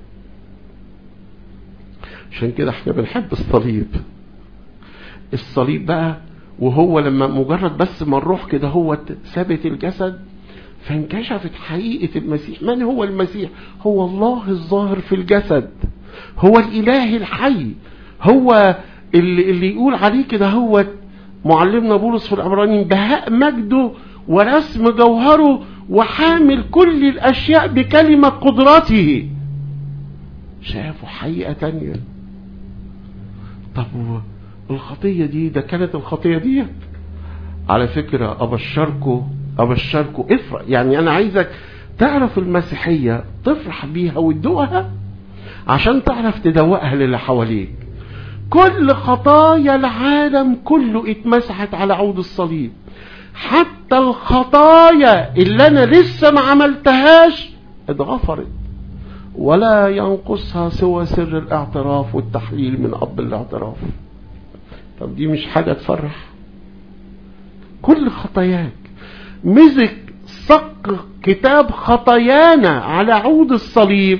عشان كده احنا بنحب الصليب الصليب بقى وهو لما مجرد بس ما نروح كده هو ثابت الجسد فانكشفت حقيقة المسيح من هو المسيح هو الله الظاهر في الجسد هو الإله الحي هو اللي, اللي يقول عليه كده هو معلمنا بولس في العبرانيين بهاء مجده ورسم جوهره وحامل كل الأشياء بكلمة قدرته شافوا حقيقة تانية طب الخطية دي ده كانت الخطية دي على فكرة أبشركم أبشركم افرح يعني أنا عايزك تعرف المسيحية تفرح بيها وتدوقها عشان تعرف تدوقها للي حواليك كل خطايا العالم كله اتمسحت على عود الصليب حتى الخطايا اللي انا لسه ما عملتهاش اتغفرت ولا ينقصها سوى سر الاعتراف والتحليل من اب الاعتراف طب دي مش حاجة تفرح كل خطاياك مسك صق كتاب خطايانا على عود الصليب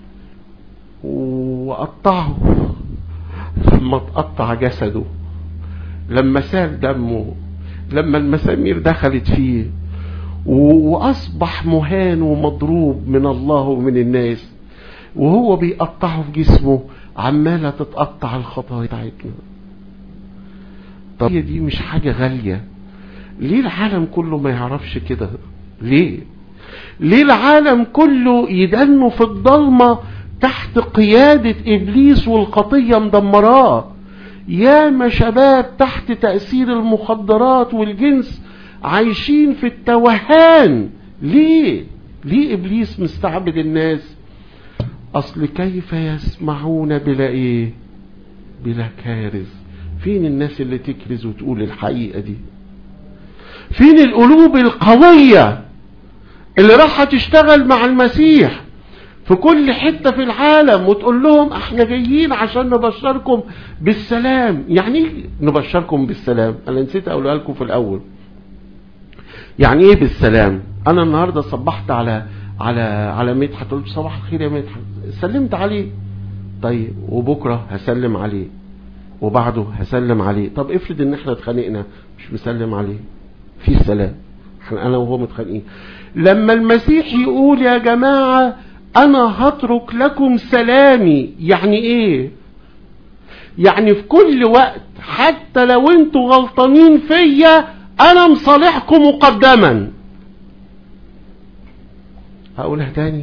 وقطعه لما تقطع جسده لما سال دمه لما المسامير دخلت فيه واصبح مهان ومضروب من الله ومن الناس وهو بيقطعه في جسمه عمالة تتقطع الخطايا بتاعتنا طب هي دي مش حاجة غالية ليه العالم كله ما يعرفش كده ليه ليه العالم كله يدنوا في الضلمة تحت قيادة إبليس والخطية مدمراه ياما شباب تحت تأثير المخدرات والجنس عايشين في التوهان ليه ليه إبليس مستعبد الناس أصل كيف يسمعون بلا إيه بلا كارث فين الناس اللي تكرز وتقول الحقيقة دي فين القلوب القوية اللي راح تشتغل مع المسيح في كل حتة في العالم وتقول لهم احنا جايين عشان نبشركم بالسلام يعني ايه نبشركم بالسلام انا نسيت اقولها لكم في الاول يعني ايه بالسلام انا النهاردة صبحت على على على مدحت قلت صباح الخير يا مدحت سلمت عليه طيب وبكرة هسلم عليه وبعده هسلم عليه طب افرض ان احنا اتخانقنا مش مسلم عليه في سلام احنا انا وهو متخانقين لما المسيح يقول يا جماعة انا هترك لكم سلامي يعني ايه يعني في كل وقت حتى لو انتوا غلطانين فيا انا مصالحكم مقدما هقولها تاني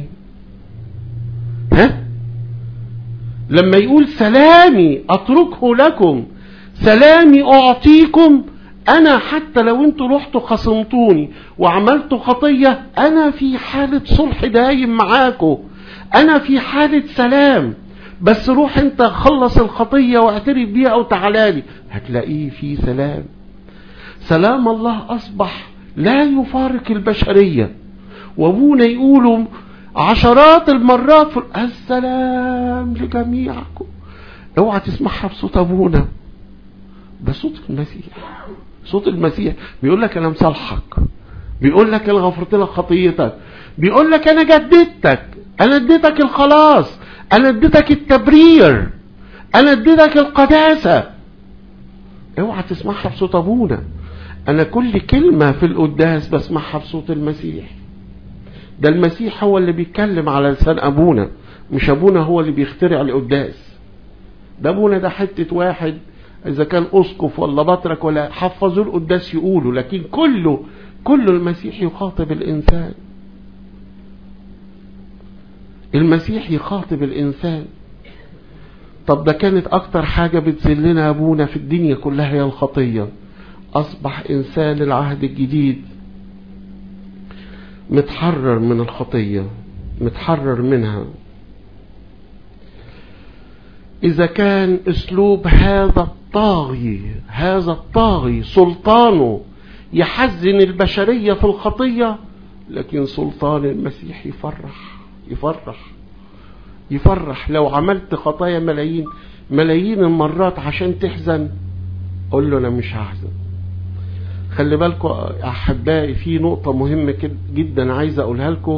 ها لما يقول سلامي اتركه لكم سلامي اعطيكم انا حتى لو انتوا رحتوا خصمتوني وعملتوا خطية انا في حالة صلح دايم معاكم انا في حالة سلام بس روح انت خلص الخطية واعترف بيها او تعالالي هتلاقيه في سلام سلام الله اصبح لا يفارق البشرية وابونا يقولوا عشرات المرات في السلام لجميعكم اوعى تسمعها بصوت ابونا بصوت المسيح صوت المسيح بيقول لك انا مصالحك بيقول لك انا غفرت لك خطيتك بيقول لك انا جددتك انا اديتك الخلاص انا اديتك التبرير انا اديتك القداسة اوعى تسمعها بصوت ابونا انا كل كلمة في القداس بسمعها بصوت المسيح ده المسيح هو اللي بيتكلم على لسان ابونا مش ابونا هو اللي بيخترع القداس ده ابونا ده حتة واحد اذا كان اسقف ولا بطرك ولا حفظوا القداس يقولوا لكن كله كله المسيح يخاطب الانسان المسيح يخاطب الانسان طب ده كانت اكتر حاجة بتذلنا ابونا في الدنيا كلها هي الخطية اصبح انسان العهد الجديد متحرر من الخطية متحرر منها إذا كان أسلوب هذا الطاغي هذا الطاغي سلطانه يحزن البشرية في الخطية لكن سلطان المسيح يفرح يفرح يفرح لو عملت خطايا ملايين ملايين المرات عشان تحزن قول له أنا مش هحزن خلي بالكم أحبائي في نقطة مهمة جدا عايز أقولها لكم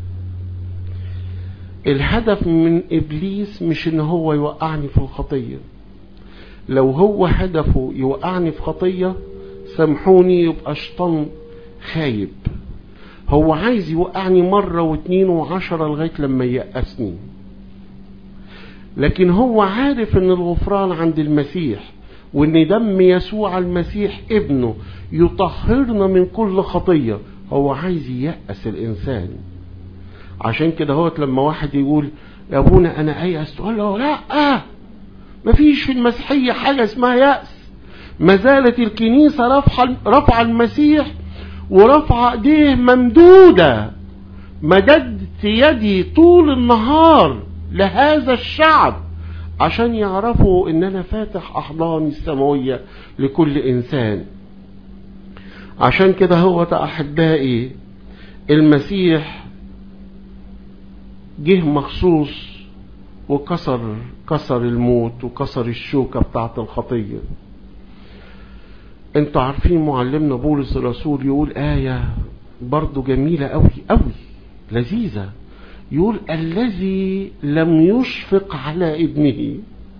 الهدف من إبليس مش إن هو يوقعني في الخطية لو هو هدفه يوقعني في خطية سامحوني يبقى شيطان خايب هو عايز يوقعني مرة واثنين وعشرة لغاية لما ييأسني لكن هو عارف ان الغفران عند المسيح وان دم يسوع المسيح ابنه يطهرنا من كل خطية هو عايز ييأس الانسان عشان كده هوت لما واحد يقول يا ابونا انا ايأس تقول له لا آه مفيش في المسيحية حاجة اسمها يأس ما زالت الكنيسة رفع رفع المسيح ورفع ايديه ممدودة مددت يدي طول النهار لهذا الشعب عشان يعرفوا ان انا فاتح احضاني السماوية لكل انسان عشان كده هو احبائي المسيح جه مخصوص وكسر كسر الموت وكسر الشوكة بتاعت الخطية انتوا عارفين معلمنا بولس الرسول يقول آية برضو جميلة قوي قوي لذيذة يقول الذي لم يشفق على ابنه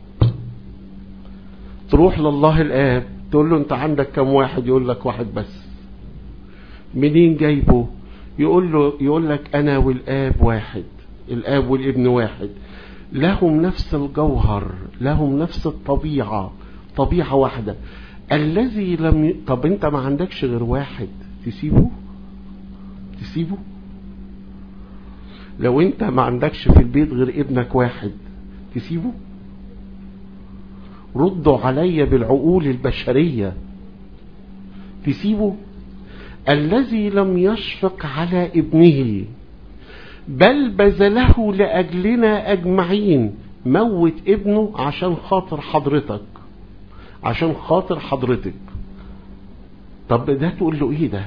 تروح لله الآب تقول له انت عندك كم واحد يقول لك واحد بس منين جايبه يقول له يقول لك انا والآب واحد الآب والابن واحد لهم نفس الجوهر لهم نفس الطبيعة طبيعة واحدة الذي لم ي... طب انت ما عندكش غير واحد تسيبه تسيبه لو انت ما عندكش في البيت غير ابنك واحد تسيبه ردوا علي بالعقول البشرية تسيبه الذي لم يشفق على ابنه بل بذله لأجلنا أجمعين موت ابنه عشان خاطر حضرتك عشان خاطر حضرتك طب ده تقول له ايه ده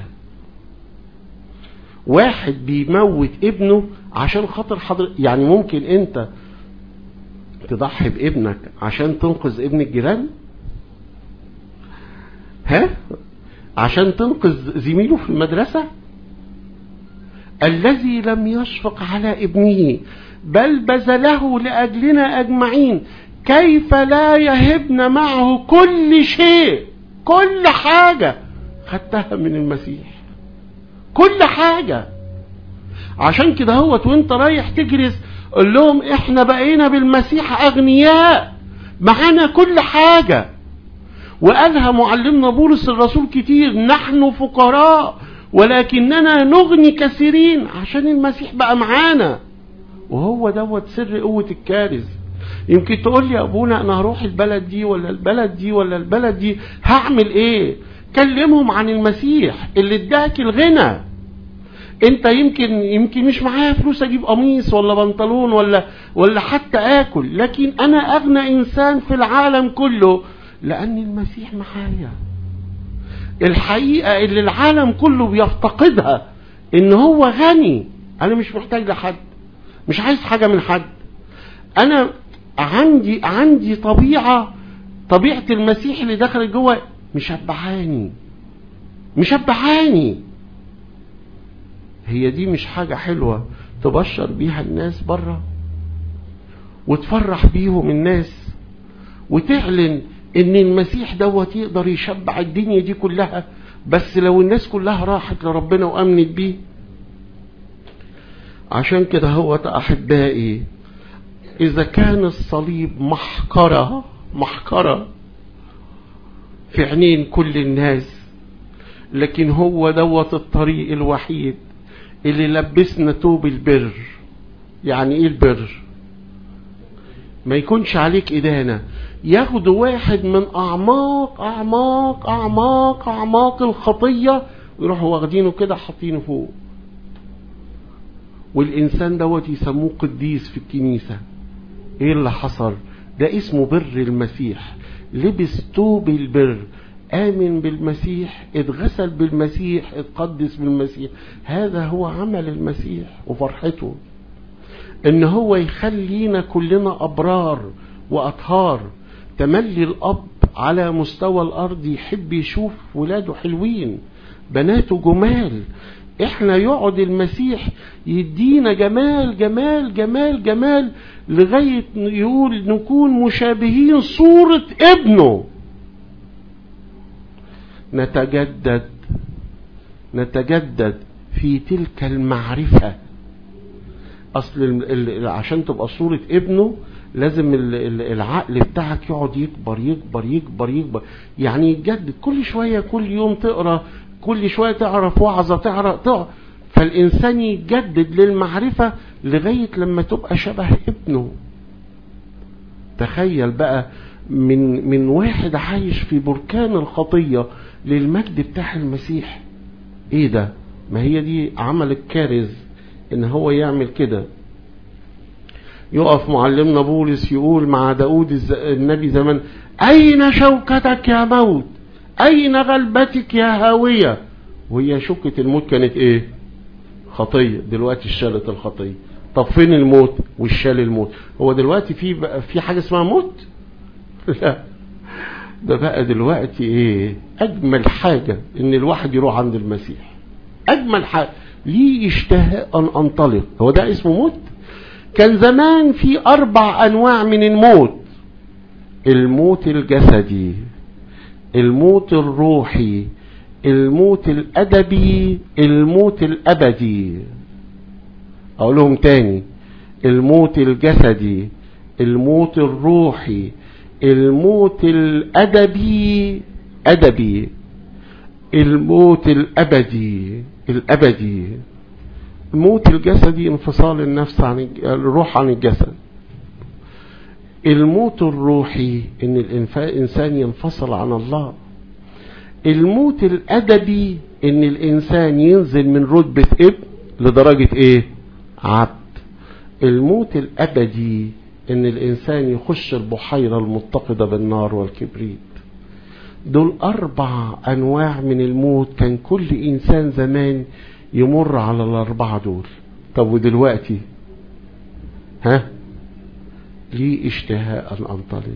واحد بيموت ابنه عشان خاطر حضرتك يعني ممكن انت تضحي بابنك عشان تنقذ ابن الجيران ها عشان تنقذ زميله في المدرسة الذي لم يشفق على ابنه بل بذله لأجلنا أجمعين كيف لا يهبنا معه كل شيء كل حاجة خدتها من المسيح كل حاجة عشان كده هوت وانت رايح تجرس قول لهم احنا بقينا بالمسيح اغنياء معانا كل حاجة وقالها معلمنا بولس الرسول كتير نحن فقراء ولكننا نغني كثيرين عشان المسيح بقى معانا وهو دوت سر قوة الكارث يمكن تقول لي يا ابونا انا هروح البلد دي ولا البلد دي ولا البلد دي هعمل ايه كلمهم عن المسيح اللي اداك الغنى انت يمكن يمكن مش معايا فلوس اجيب قميص ولا بنطلون ولا ولا حتى اكل لكن انا اغنى انسان في العالم كله لان المسيح معايا الحقيقة اللي العالم كله بيفتقدها ان هو غني انا مش محتاج لحد مش عايز حاجة من حد انا عندي عندي طبيعة طبيعة المسيح اللي دخل جوه مشبعاني مشبعاني هي دي مش حاجة حلوة تبشر بيها الناس بره وتفرح بيهم الناس وتعلن ان المسيح دوت يقدر يشبع الدنيا دي كلها بس لو الناس كلها راحت لربنا وامنت بيه عشان كده هو احبائي اذا كان الصليب محقرة محقرة في عينين كل الناس لكن هو دوت الطريق الوحيد اللي لبسنا توب البر يعني ايه البر ما يكونش عليك إدانة ياخدوا واحد من أعماق أعماق أعماق أعماق الخطية ويروحوا واخدينه كده حاطينه فوق والإنسان دوت يسموه قديس في الكنيسة إيه اللي حصل ده اسمه بر المسيح لبس توب البر آمن بالمسيح اتغسل بالمسيح اتقدس بالمسيح هذا هو عمل المسيح وفرحته ان هو يخلينا كلنا ابرار واطهار تملي الاب على مستوى الارض يحب يشوف ولاده حلوين بناته جمال احنا يقعد المسيح يدينا جمال جمال جمال جمال لغاية يقول نكون مشابهين صورة ابنه نتجدد نتجدد في تلك المعرفة اصل ال- ال- عشان تبقى صورة ابنه لازم ال- ال- العقل بتاعك يقعد يكبر يكبر يكبر يكبر يعني يتجدد كل شوية كل يوم تقرا كل شوية تعرف وعظة تعرف تقرا فالإنسان يتجدد للمعرفة لغاية لما تبقى شبه ابنه تخيل بقى من من واحد عايش في بركان الخطية للمجد بتاع المسيح ايه ده ما هي دي عمل الكارث ان هو يعمل كده يقف معلمنا بولس يقول مع داود الز- النبي زمان اين شوكتك يا موت اين غلبتك يا هاوية وهي شوكة الموت كانت ايه خطية دلوقتي شالت الخطية طب فين الموت والشال الموت هو دلوقتي في بقى في حاجة اسمها موت لا ده بقى دلوقتي ايه اجمل حاجة ان الواحد يروح عند المسيح اجمل حاجة ليه اشتهاء ان انطلق هو ده اسمه موت كان زمان في اربع انواع من الموت الموت الجسدي الموت الروحي الموت الادبي الموت الابدي اقول لهم تاني الموت الجسدي الموت الروحي الموت الادبي ادبي الموت الابدي الابدي الموت الجسدي انفصال النفس عن الج- الروح عن الجسد الموت الروحي ان الإنف- الانسان ينفصل عن الله الموت الادبي ان الانسان ينزل من رتبة ابن لدرجة ايه عبد الموت الابدي ان الانسان يخش البحيرة المتقدة بالنار والكبريت دول اربع انواع من الموت كان كل انسان زمان يمر على الاربعة دول طب ودلوقتي ها لي اشتهاء ان انطلق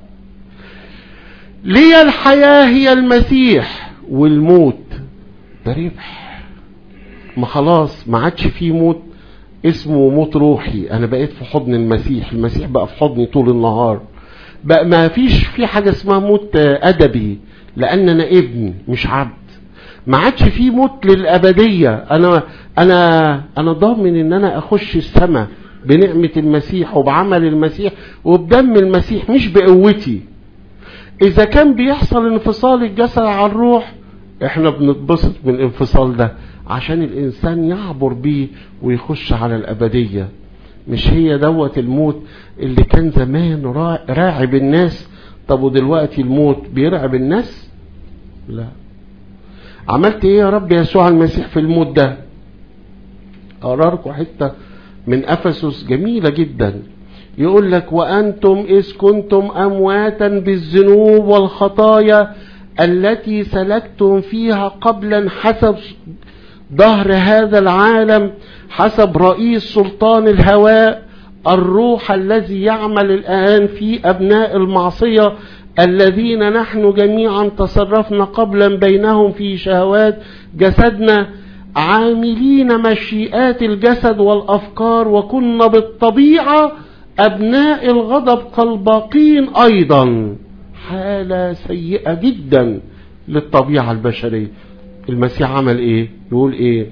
لي الحياة هي المسيح والموت ده ربح ما خلاص ما عادش فيه موت اسمه موت روحي انا بقيت في حضن المسيح المسيح بقى في حضني طول النهار بقى ما فيش في حاجة اسمها موت آه، ادبي لان انا ابن مش عبد ما عادش فيه موت للأبدية أنا أنا أنا ضامن إن أنا أخش السماء بنعمة المسيح وبعمل المسيح وبدم المسيح مش بقوتي إذا كان بيحصل انفصال الجسد عن الروح إحنا بنتبسط من الانفصال ده عشان الإنسان يعبر بيه ويخش على الأبدية مش هي دوت الموت اللي كان زمان را- راعب الناس طب ودلوقتي الموت بيرعب الناس لا عملت ايه يا رب يسوع المسيح في الموت ده اقرا لكم حته من افسس جميله جدا يقول لك وانتم اذ كنتم امواتا بالذنوب والخطايا التي سلكتم فيها قبلا حسب ظهر هذا العالم حسب رئيس سلطان الهواء الروح الذي يعمل الآن في أبناء المعصية الذين نحن جميعا تصرفنا قبلا بينهم في شهوات جسدنا عاملين مشيئات الجسد والأفكار وكنا بالطبيعة أبناء الغضب كالباقين أيضا حالة سيئة جدا للطبيعة البشرية المسيح عمل ايه يقول ايه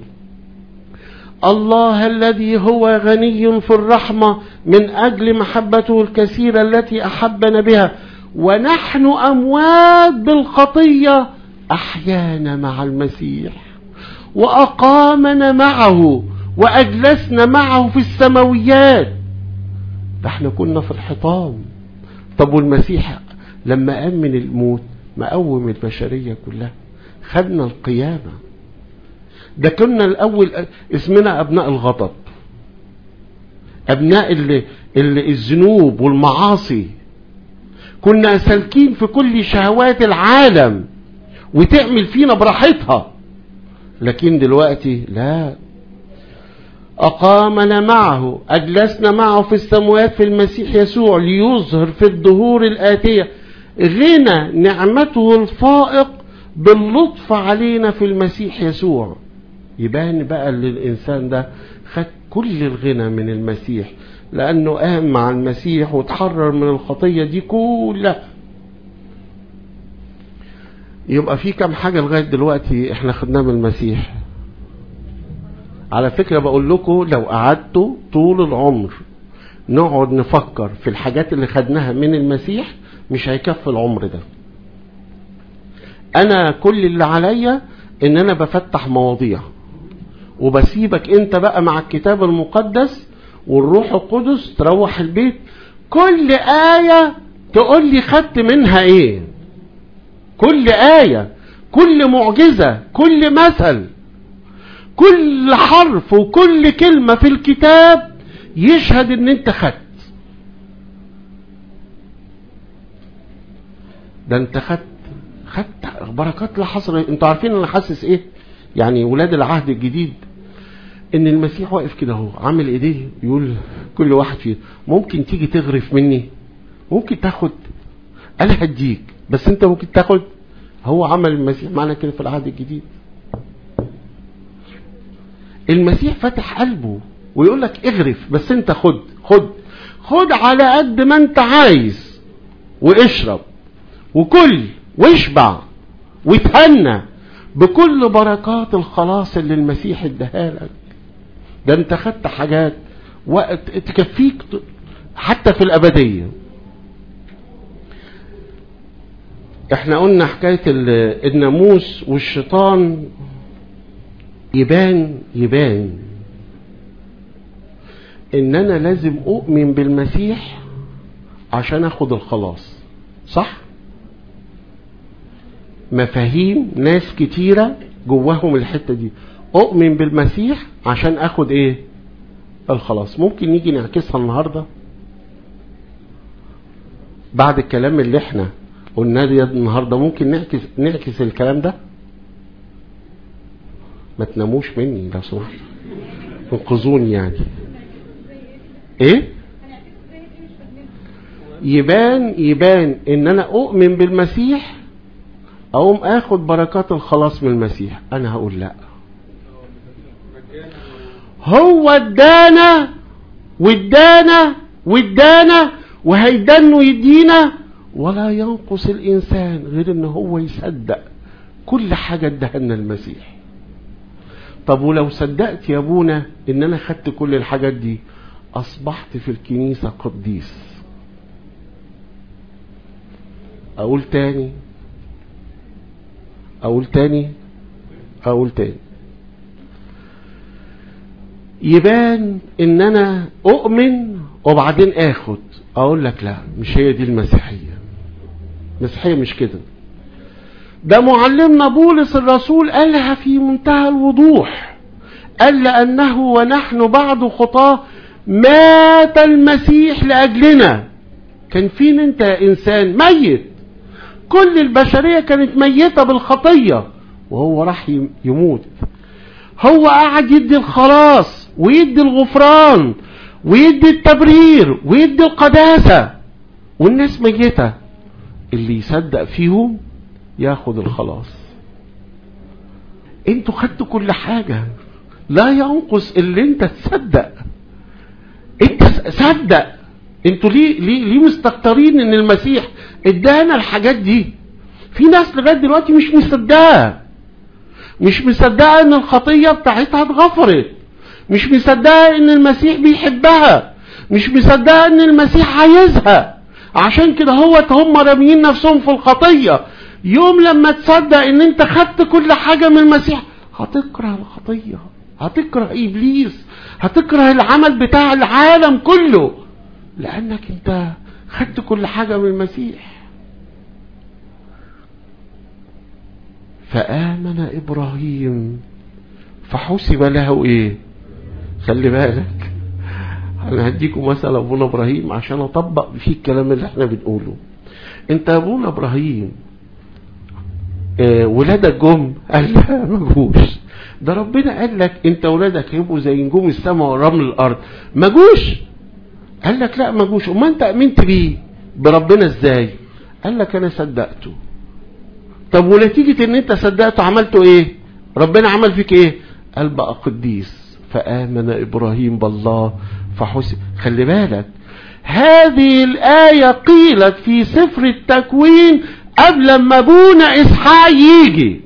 الله الذي هو غني في الرحمة من أجل محبته الكثيرة التي أحبنا بها ونحن أموات بالخطية أحيانا مع المسيح وأقامنا معه وأجلسنا معه في السماويات ده احنا كنا في الحطام طب والمسيح لما قام من الموت مقوم البشرية كلها خدنا القيامة ده كنا الأول اسمنا أبناء الغضب أبناء اللي اللي الذنوب والمعاصي كنا سالكين في كل شهوات العالم وتعمل فينا براحتها لكن دلوقتي لا أقامنا معه أجلسنا معه في السماوات في المسيح يسوع ليظهر في الظهور الآتية غنى نعمته الفائق باللطف علينا في المسيح يسوع يبان بقى ان الانسان ده خد كل الغنى من المسيح لانه قام مع المسيح وتحرر من الخطيه دي كلها يبقى في كم حاجه لغايه دلوقتي احنا خدناها من المسيح على فكره بقول لكم لو قعدتوا طول العمر نقعد نفكر في الحاجات اللي خدناها من المسيح مش هيكفي العمر ده انا كل اللي عليا ان انا بفتح مواضيع وبسيبك انت بقى مع الكتاب المقدس والروح القدس تروح البيت كل آية تقول لي خدت منها ايه كل آية كل معجزة كل مثل كل حرف وكل كلمة في الكتاب يشهد ان انت خدت ده انت خدت خدت بركات لا حصر انتوا عارفين انا حاسس ايه يعني ولاد العهد الجديد ان المسيح واقف كده اهو عامل ايديه يقول كل واحد فيه ممكن تيجي تغرف مني ممكن تاخد انا هديك بس انت ممكن تاخد هو عمل المسيح معنا كده في العهد الجديد المسيح فتح قلبه ويقول لك اغرف بس انت خد خد خد على قد ما انت عايز واشرب وكل واشبع وتهنى بكل بركات الخلاص اللي المسيح اداها لك ده انت خدت حاجات وقت تكفيك حتى في الابديه احنا قلنا حكايه الناموس والشيطان يبان يبان ان انا لازم اؤمن بالمسيح عشان اخد الخلاص صح مفاهيم ناس كتيرة جواهم الحتة دي اؤمن بالمسيح عشان اخد ايه الخلاص ممكن نيجي نعكسها النهاردة بعد الكلام اللي احنا قلناه دي النهاردة ممكن نعكس نعكس الكلام ده ما تناموش مني لو سمحت انقذوني يعني ايه يبان يبان ان انا اؤمن بالمسيح اقوم اخد بركات الخلاص من المسيح انا هقول لا هو ادانا وادانا وادانا وهيدن ويدينا ولا ينقص الانسان غير ان هو يصدق كل حاجة ادهنا المسيح طب ولو صدقت يا ابونا ان انا خدت كل الحاجات دي اصبحت في الكنيسة قديس اقول تاني اقول تاني اقول تاني يبان ان انا اؤمن وبعدين اخد اقول لك لا مش هي دي المسيحية المسيحية مش كده ده معلمنا بولس الرسول قالها في منتهى الوضوح قال لأنه ونحن بعد خطاه مات المسيح لأجلنا كان فين انت يا إنسان ميت كل البشرية كانت ميتة بالخطية وهو راح يموت هو قاعد يدي الخلاص ويدي الغفران ويدي التبرير ويدي القداسة والناس ميتة اللي يصدق فيهم ياخد الخلاص انتوا خدتوا كل حاجة لا ينقص اللي انت تصدق انت صدق انتوا ليه ليه ليه مستكترين ان المسيح ادانا الحاجات دي في ناس لغايه دلوقتي مش مصدقه مش مصدقه ان الخطيه بتاعتها اتغفرت مش مصدقه ان المسيح بيحبها مش مصدقه ان المسيح عايزها عشان كده هو هم راميين نفسهم في الخطيه يوم لما تصدق ان انت خدت كل حاجة من المسيح هتكره الخطية هتكره ابليس هتكره العمل بتاع العالم كله لانك انت خدت كل حاجة من المسيح فآمن إبراهيم فحسب له إيه خلي بالك أنا هديكم مثلا أبونا إبراهيم عشان أطبق فيه الكلام اللي احنا بنقوله أنت أبونا إبراهيم اه ولادك جم قال لا ما جوش ده ربنا قال لك انت ولادك هيبقوا زي نجوم السماء ورمل الارض ما جوش قال لك لا ما جوش وما انت امنت بيه بربنا ازاي قال لك انا صدقته طب ونتيجة ان انت صدقته عملته ايه ربنا عمل فيك ايه قال بقى قديس فآمن ابراهيم بالله فحسن خلي بالك هذه الآية قيلت في سفر التكوين قبل ما ابونا اسحاق يجي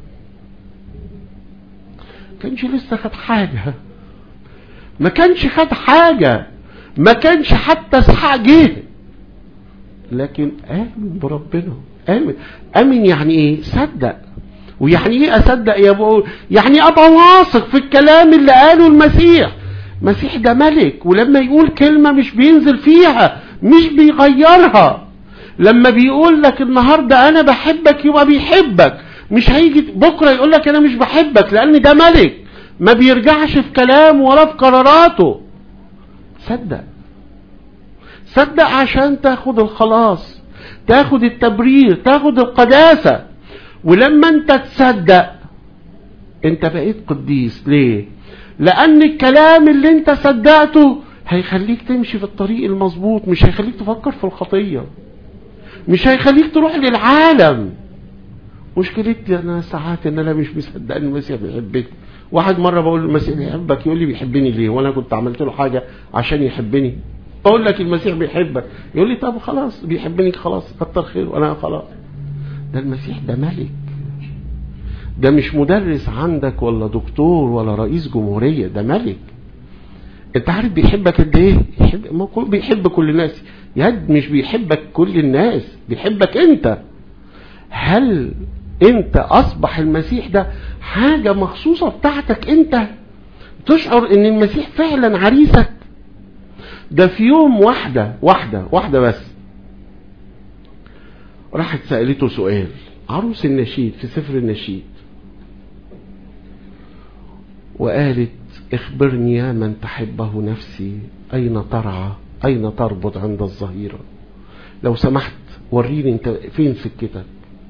كانش لسه خد حاجة ما كانش خد حاجة ما كانش حتى اسحاق جه لكن آمن بربنا آمن آمن يعني ايه صدق ويعني ايه اصدق يا ابو يعني ابقى واثق في الكلام اللي قاله المسيح المسيح ده ملك ولما يقول كلمة مش بينزل فيها مش بيغيرها لما بيقول لك النهاردة انا بحبك يبقى بيحبك مش هيجي بكرة يقول لك انا مش بحبك لان ده ملك ما بيرجعش في كلامه ولا في قراراته صدق صدق عشان تاخد الخلاص تاخد التبرير تاخد القداسة ولما انت تصدق انت بقيت قديس ليه لان الكلام اللي انت صدقته هيخليك تمشي في الطريق المظبوط مش هيخليك تفكر في الخطية مش هيخليك تروح للعالم مشكلتي انا ساعات ان انا مش مصدق ان المسيح بيحبني واحد مرة بقول له المسيح بيحبك يقول لي بيحبني ليه وانا كنت عملت له حاجة عشان يحبني بقول لك المسيح بيحبك يقول لي طب خلاص بيحبني خلاص كتر خير وانا خلاص ده المسيح ده ملك ده مش مدرس عندك ولا دكتور ولا رئيس جمهورية ده ملك انت عارف بيحبك قد ايه يحب ما كل بيحب كل الناس يد مش بيحبك كل الناس بيحبك انت هل انت اصبح المسيح ده حاجة مخصوصة بتاعتك انت تشعر ان المسيح فعلا عريسك ده في يوم واحدة واحدة واحدة بس راحت سألته سؤال عروس النشيد في سفر النشيد وقالت اخبرني يا من تحبه نفسي اين ترعى اين تربط عند الظهيرة لو سمحت وريني انت فين سكتك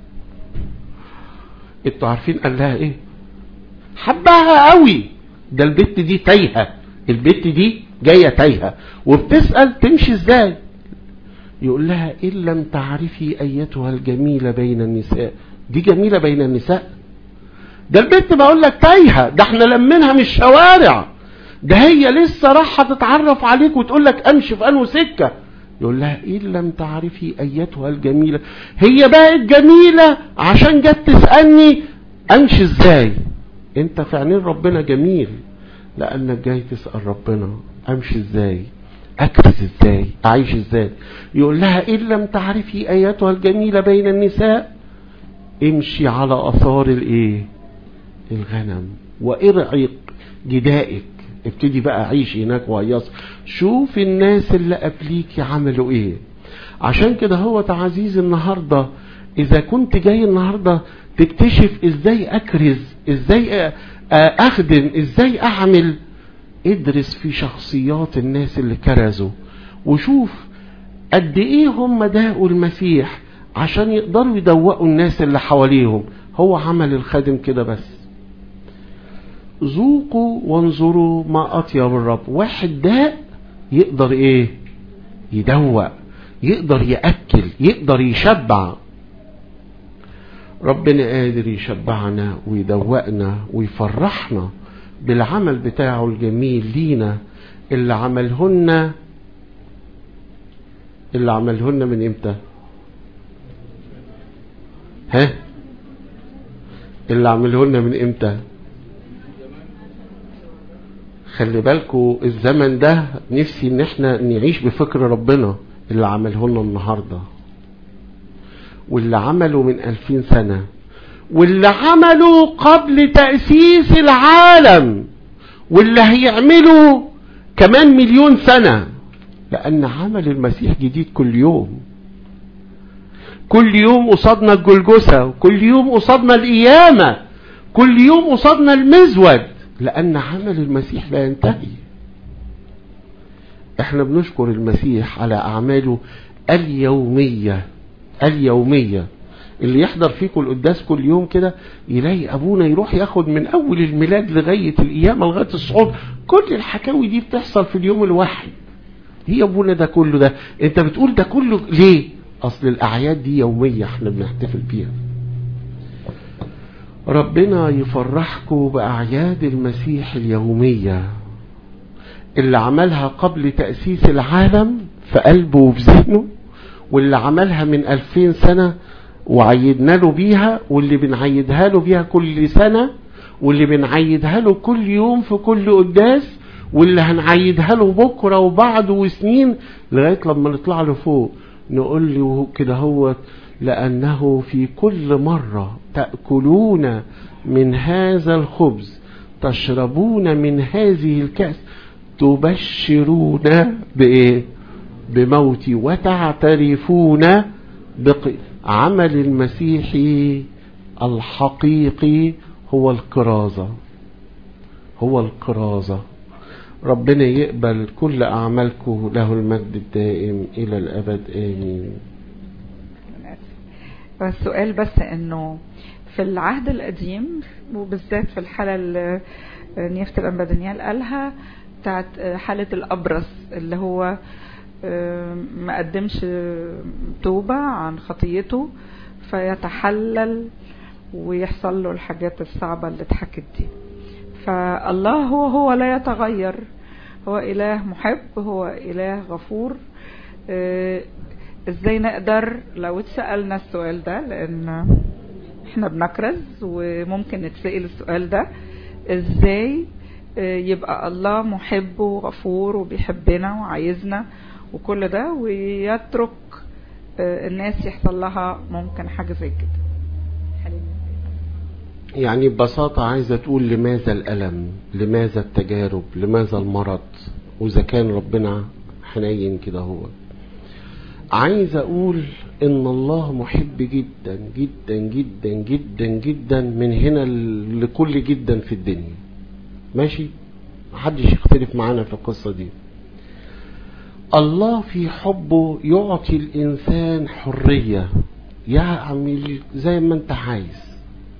انتوا عارفين قال لها ايه حبها قوي ده البت دي تايهه البت دي جايه تايهه وبتسال تمشي ازاي يقول لها ان لم تعرفي ايتها الجميله بين النساء دي جميله بين النساء ده البت بقول لك تايهه ده احنا لمنها من الشوارع ده هي لسه رايحه تتعرف عليك وتقول لك امشي في انه سكه يقول لها إن لم تعرفي أيتها الجميلة هي بقت جميلة عشان جت تسألني أمشي إزاي أنت في عينين ربنا جميل لأنك جاي تسأل ربنا أمشي إزاي أكرز إزاي أعيش إزاي يقول لها إن لم تعرفي أيتها الجميلة بين النساء امشي على أثار الإيه الغنم وارعي جدائك ابتدي بقى عيش هناك وهيص شوف الناس اللي قبليك عملوا ايه عشان كده هو تعزيز النهاردة اذا كنت جاي النهاردة تكتشف ازاي اكرز ازاي اخدم ازاي اعمل ادرس في شخصيات الناس اللي كرزوا وشوف قد ايه هم داقوا المسيح عشان يقدروا يدوقوا الناس اللي حواليهم هو عمل الخادم كده بس ذوقوا وانظروا ما اطيب الرب واحد داء يقدر ايه يدوق يقدر ياكل يقدر يشبع ربنا قادر يشبعنا ويدوقنا ويفرحنا بالعمل بتاعه الجميل لينا اللي عملهن اللي عملهن من امتى ها اللي عملهن من امتى خلي بالكوا الزمن ده نفسي ان احنا نعيش بفكر ربنا اللي عمله لنا النهارده واللي عمله من ألفين سنة واللي عمله قبل تأسيس العالم واللي هيعمله كمان مليون سنة لأن عمل المسيح جديد كل يوم كل يوم قصادنا الجلجسة وكل يوم قصادنا القيامة كل يوم قصادنا المزود لأن عمل المسيح لا ينتهي احنا بنشكر المسيح على أعماله اليومية اليومية اللي يحضر فيكم القداس كل يوم كده يلاقي أبونا يروح ياخد من أول الميلاد لغاية القيامة لغاية الصعود كل الحكاوي دي بتحصل في اليوم الواحد هي أبونا ده كله ده أنت بتقول ده كله ليه أصل الأعياد دي يومية احنا بنحتفل بيها ربنا يفرحكم بأعياد المسيح اليومية اللي عملها قبل تأسيس العالم في قلبه وفي ذهنه واللي عملها من ألفين سنة وعيدنا له بيها واللي بنعيدها له بيها كل سنة واللي بنعيدها له كل يوم في كل قداس واللي هنعيدها له بكرة وبعده وسنين لغاية لما نطلع له فوق نقول له كده هو لأنه في كل مرة تأكلون من هذا الخبز تشربون من هذه الكأس تبشرون بإيه بموتي وتعترفون بعمل المسيح الحقيقي هو الكرازة هو الكرازة ربنا يقبل كل أعمالكم له المجد الدائم إلى الأبد آمين السؤال بس انه في العهد القديم وبالذات في الحالة اللي نيافة الأنبا دانيال قالها بتاعت حالة الأبرص اللي هو ما قدمش توبة عن خطيته فيتحلل ويحصل له الحاجات الصعبة اللي اتحكت دي فالله هو هو لا يتغير هو إله محب هو إله غفور ازاي نقدر لو اتسألنا السؤال ده لان احنا بنكرز وممكن نتسأل السؤال ده ازاي يبقى الله محب وغفور وبيحبنا وعايزنا وكل ده ويترك الناس يحصل لها ممكن حاجة زي كده يعني ببساطة عايزة تقول لماذا الألم لماذا التجارب لماذا المرض وإذا كان ربنا حنين كده هو عايز اقول ان الله محب جدا جدا جدا جدا جدا من هنا لكل جدا في الدنيا ماشي محدش يختلف معانا في القصة دي الله في حبه يعطي الانسان حرية يعمل زي ما انت عايز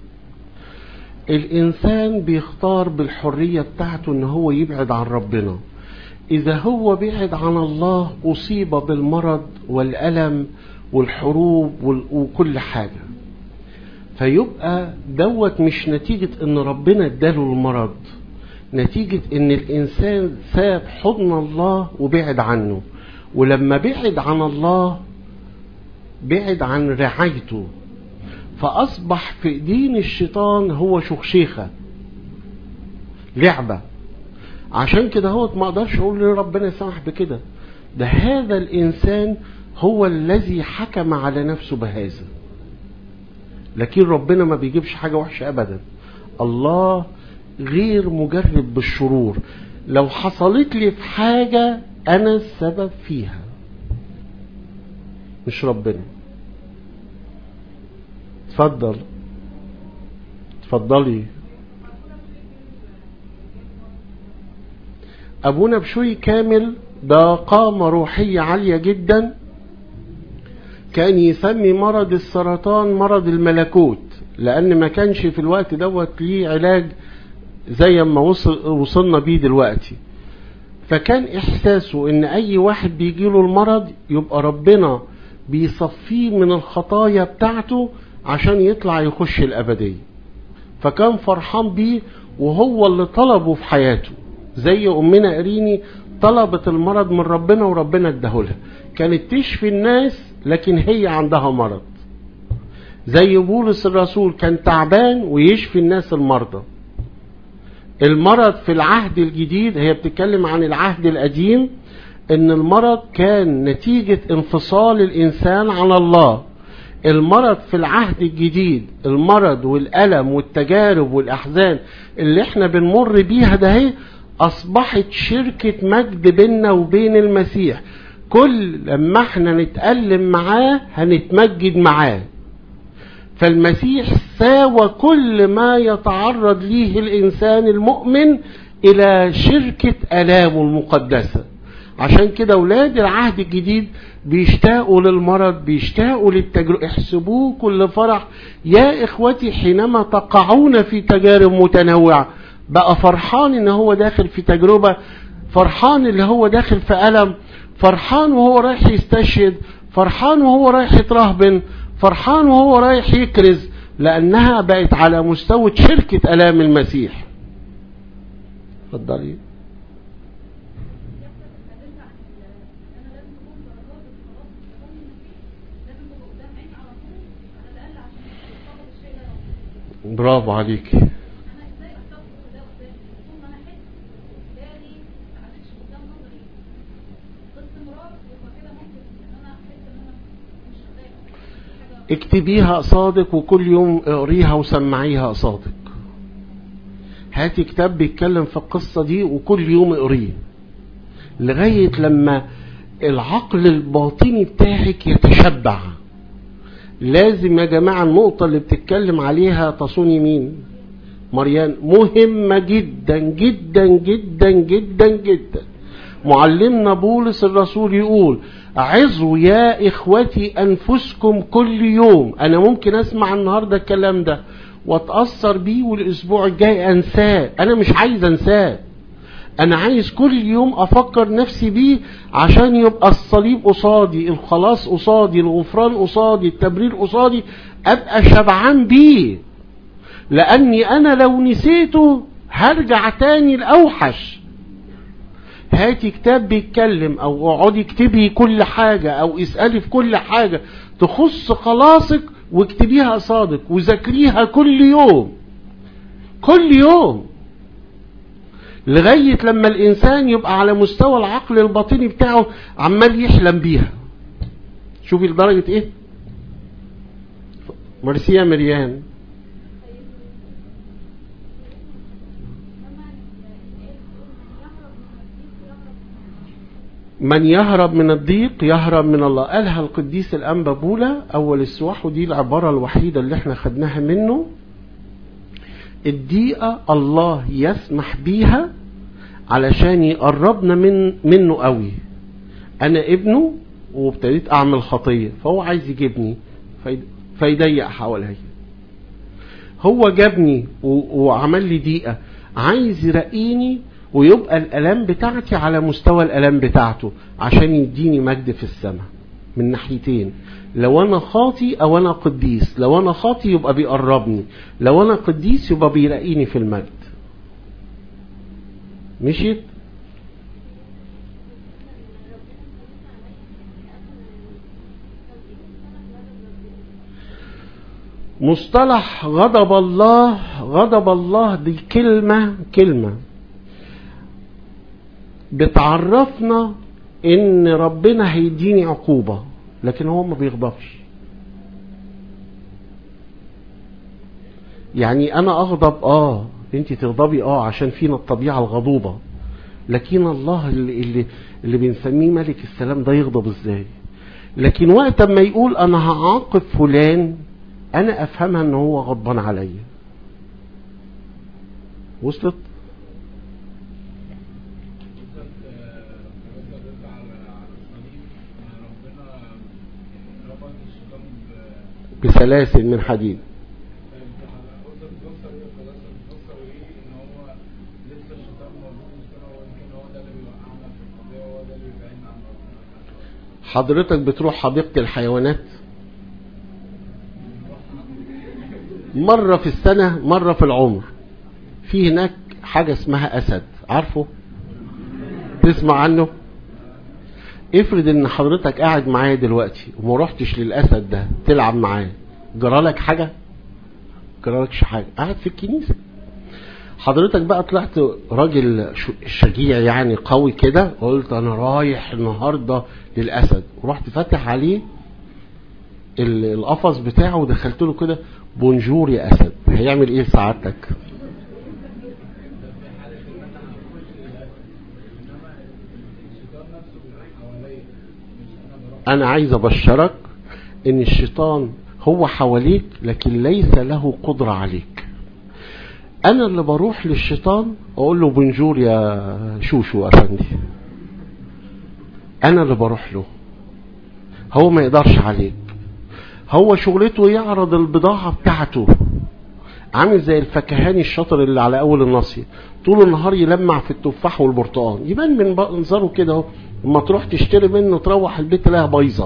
الانسان بيختار بالحرية بتاعته ان هو يبعد عن ربنا إذا هو بعد عن الله أصيب بالمرض والألم والحروب وكل حاجة فيبقى دوت مش نتيجة ان ربنا اداله المرض نتيجة ان الانسان ساب حضن الله وبعد عنه ولما بعد عن الله بعد عن رعايته فأصبح في دين الشيطان هو شخشيخة لعبة عشان كده هو ما اقدرش اقول لي ربنا يسمح بكده ده هذا الانسان هو الذي حكم على نفسه بهذا لكن ربنا ما بيجيبش حاجة وحشة ابدا الله غير مجرب بالشرور لو حصلت لي في حاجة انا السبب فيها مش ربنا اتفضل اتفضلي ابونا بشوي كامل ده قامة روحية عالية جدا كان يسمي مرض السرطان مرض الملكوت لان ما كانش في الوقت دوت ليه علاج زي ما وصل وصلنا بيه دلوقتي فكان احساسه ان اي واحد بيجيله المرض يبقى ربنا بيصفيه من الخطايا بتاعته عشان يطلع يخش الابدية فكان فرحان بيه وهو اللي طلبه في حياته زي امنا اريني طلبت المرض من ربنا وربنا اداهولها كانت تشفي الناس لكن هي عندها مرض زي بولس الرسول كان تعبان ويشفي الناس المرضى المرض في العهد الجديد هي بتتكلم عن العهد القديم ان المرض كان نتيجة انفصال الانسان عن الله المرض في العهد الجديد المرض والألم والتجارب والأحزان اللي احنا بنمر بيها ده هي أصبحت شركة مجد بيننا وبين المسيح كل لما احنا نتألم معاه هنتمجد معاه فالمسيح ساوى كل ما يتعرض ليه الإنسان المؤمن إلى شركة ألامه المقدسة عشان كده أولاد العهد الجديد بيشتاقوا للمرض بيشتاقوا للتجربة احسبوه كل فرح يا إخوتي حينما تقعون في تجارب متنوعة بقى فرحان ان هو داخل في تجربة فرحان اللي هو داخل في ألم فرحان وهو رايح يستشهد فرحان وهو رايح يترهبن فرحان وهو رايح يكرز لأنها بقت على مستوى شركة ألام المسيح اتفضلي برافو عليك اكتبيها قصادك وكل يوم اقريها وسمعيها قصادك هاتي كتاب بيتكلم في القصة دي وكل يوم اقريه لغاية لما العقل الباطني بتاعك يتشبع لازم يا جماعة النقطة اللي بتتكلم عليها تصوني مين مريان مهمة جدا جدا جدا جدا جدا معلمنا بولس الرسول يقول عظوا يا اخوتي انفسكم كل يوم انا ممكن اسمع النهاردة الكلام ده واتأثر بيه والاسبوع الجاي انساه انا مش عايز انساه انا عايز كل يوم افكر نفسي بيه عشان يبقى الصليب قصادي الخلاص قصادي الغفران قصادي التبرير قصادي ابقى شبعان بيه لاني انا لو نسيته هرجع تاني الاوحش هاتي كتاب بيتكلم او اقعدي اكتبي كل حاجة او اسألي في كل حاجة تخص خلاصك واكتبيها قصادك وذاكريها كل يوم كل يوم لغاية لما الإنسان يبقى على مستوى العقل الباطني بتاعه عمال يحلم بيها شوفي لدرجة إيه مرسية مريان من يهرب من الضيق يهرب من الله قالها القديس الأنبا بولا أول السواح ودي العبارة الوحيدة اللي احنا خدناها منه الضيقة الله يسمح بيها علشان يقربنا من منه قوي انا ابنه وابتديت اعمل خطية فهو عايز يجيبني فيضيق حواليا هو جابني وعمل لي ضيقة عايز يرقيني ويبقى الالام بتاعتي على مستوى الالام بتاعته عشان يديني مجد في السماء من ناحيتين لو انا خاطي او انا قديس لو انا خاطي يبقى بيقربني لو انا قديس يبقى بيلاقيني في المجد مشيت مصطلح غضب الله غضب الله دي كلمة كلمة بتعرفنا ان ربنا هيديني عقوبة لكن هو ما بيغضبش يعني انا اغضب اه انت تغضبي اه عشان فينا الطبيعة الغضوبة لكن الله اللي, اللي, اللي بنسميه ملك السلام ده يغضب ازاي لكن وقت ما يقول انا هعاقب فلان انا افهمها ان هو غضبان عليا وصلت بسلاسل من حديد حضرتك بتروح حديقة الحيوانات مرة في السنة مرة في العمر في هناك حاجة اسمها أسد عارفه تسمع عنه افرض ان حضرتك قاعد معايا دلوقتي وما رحتش للأسد ده تلعب معاه جرالك حاجة جرالكش حاجة قاعد في الكنيسة حضرتك بقى طلعت راجل شجيع يعني قوي كده قلت انا رايح النهاردة للأسد ورحت فاتح عليه القفص بتاعه ودخلت له كده بونجور يا أسد هيعمل ايه سعادتك انا عايز ابشرك ان الشيطان هو حواليك لكن ليس له قدرة عليك انا اللي بروح للشيطان اقول له بنجور يا شوشو افندي انا اللي بروح له هو ما يقدرش عليك هو شغلته يعرض البضاعة بتاعته عامل زي الفكهاني الشاطر اللي على اول الناصية طول النهار يلمع في التفاح والبرتقال يبان من منظره كده اهو اما تروح تشتري منه تروح البيت تلاقيها بايظه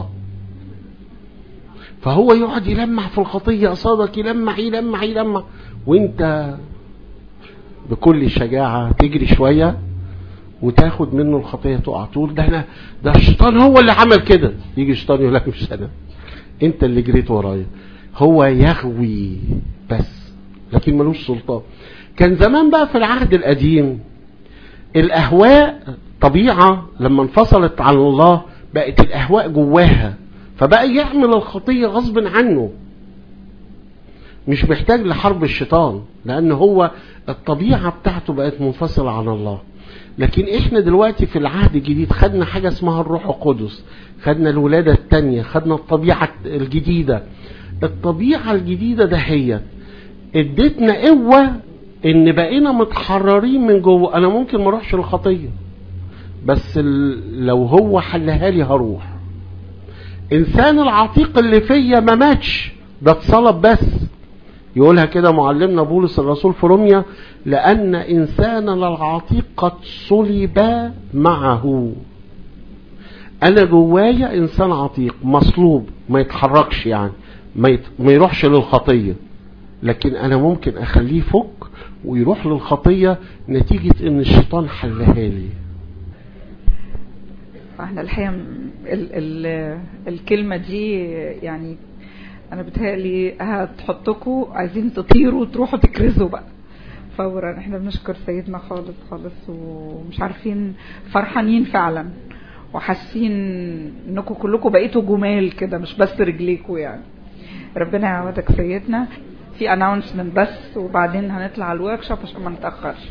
فهو يقعد يلمع في الخطية قصادك يلمع يلمع يلمع وانت بكل شجاعة تجري شوية وتاخد منه الخطية تقع تقول ده انا ده الشيطان هو اللي عمل كده يجي الشيطان يقول لك مش انا انت اللي جريت ورايا هو يغوي بس لكن ملوش سلطان كان زمان بقى في العهد القديم الاهواء طبيعة لما انفصلت عن الله بقت الاهواء جواها فبقى يعمل الخطية غصب عنه مش محتاج لحرب الشيطان لان هو الطبيعة بتاعته بقت منفصلة عن الله لكن احنا دلوقتي في العهد الجديد خدنا حاجة اسمها الروح القدس خدنا الولادة التانية خدنا الطبيعة الجديدة الطبيعة الجديدة ده هي ادتنا قوة ان بقينا متحررين من جوه انا ممكن ما اروحش الخطية بس لو هو حلها لي هروح انسان العتيق اللي فيا ما ماتش ده اتصلب بس يقولها كده معلمنا بولس الرسول في روميا لأن إنساننا العتيق قد صلب معه أنا جوايا إنسان عتيق مصلوب ما يتحركش يعني ما, يت... ما يروحش للخطية لكن أنا ممكن أخليه فك ويروح للخطية نتيجة إن الشيطان حلها لي احنا الحقيقة ال ال الكلمة دي يعني انا بتهيألي هتحطكوا عايزين تطيروا وتروحوا تكرزوا بقى فورا احنا بنشكر سيدنا خالص خالص ومش عارفين فرحانين فعلا وحاسين انكم كلكم بقيتوا جمال كده مش بس رجليكوا يعني ربنا يعوضك سيدنا في اناونسمنت بس وبعدين هنطلع على الورك شوب عشان ما نتاخرش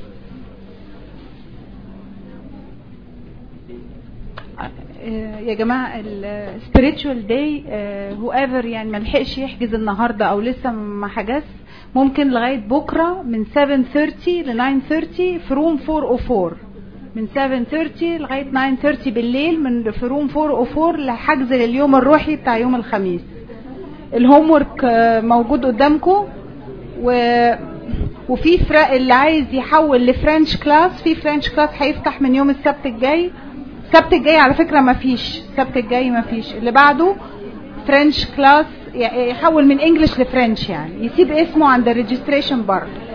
يا جماعة ال spiritual day whoever يعني ما لحقش يحجز النهاردة او لسه ما حجز ممكن لغاية بكرة من 7:30 ل 9:30 في روم 404 من 7:30 لغاية 9:30 بالليل من في روم 404 لحجز لليوم الروحي بتاع يوم الخميس الهوم ورك موجود قدامكم و وفي فرق اللي عايز يحول لفرنش كلاس في فرنش كلاس هيفتح من يوم السبت الجاي السبت الجاي على فكرة ما فيش السبت الجاي ما فيش اللي بعده فرنش كلاس يحول من انجلش لفرنش يعني يسيب اسمه عند الريجستريشن بره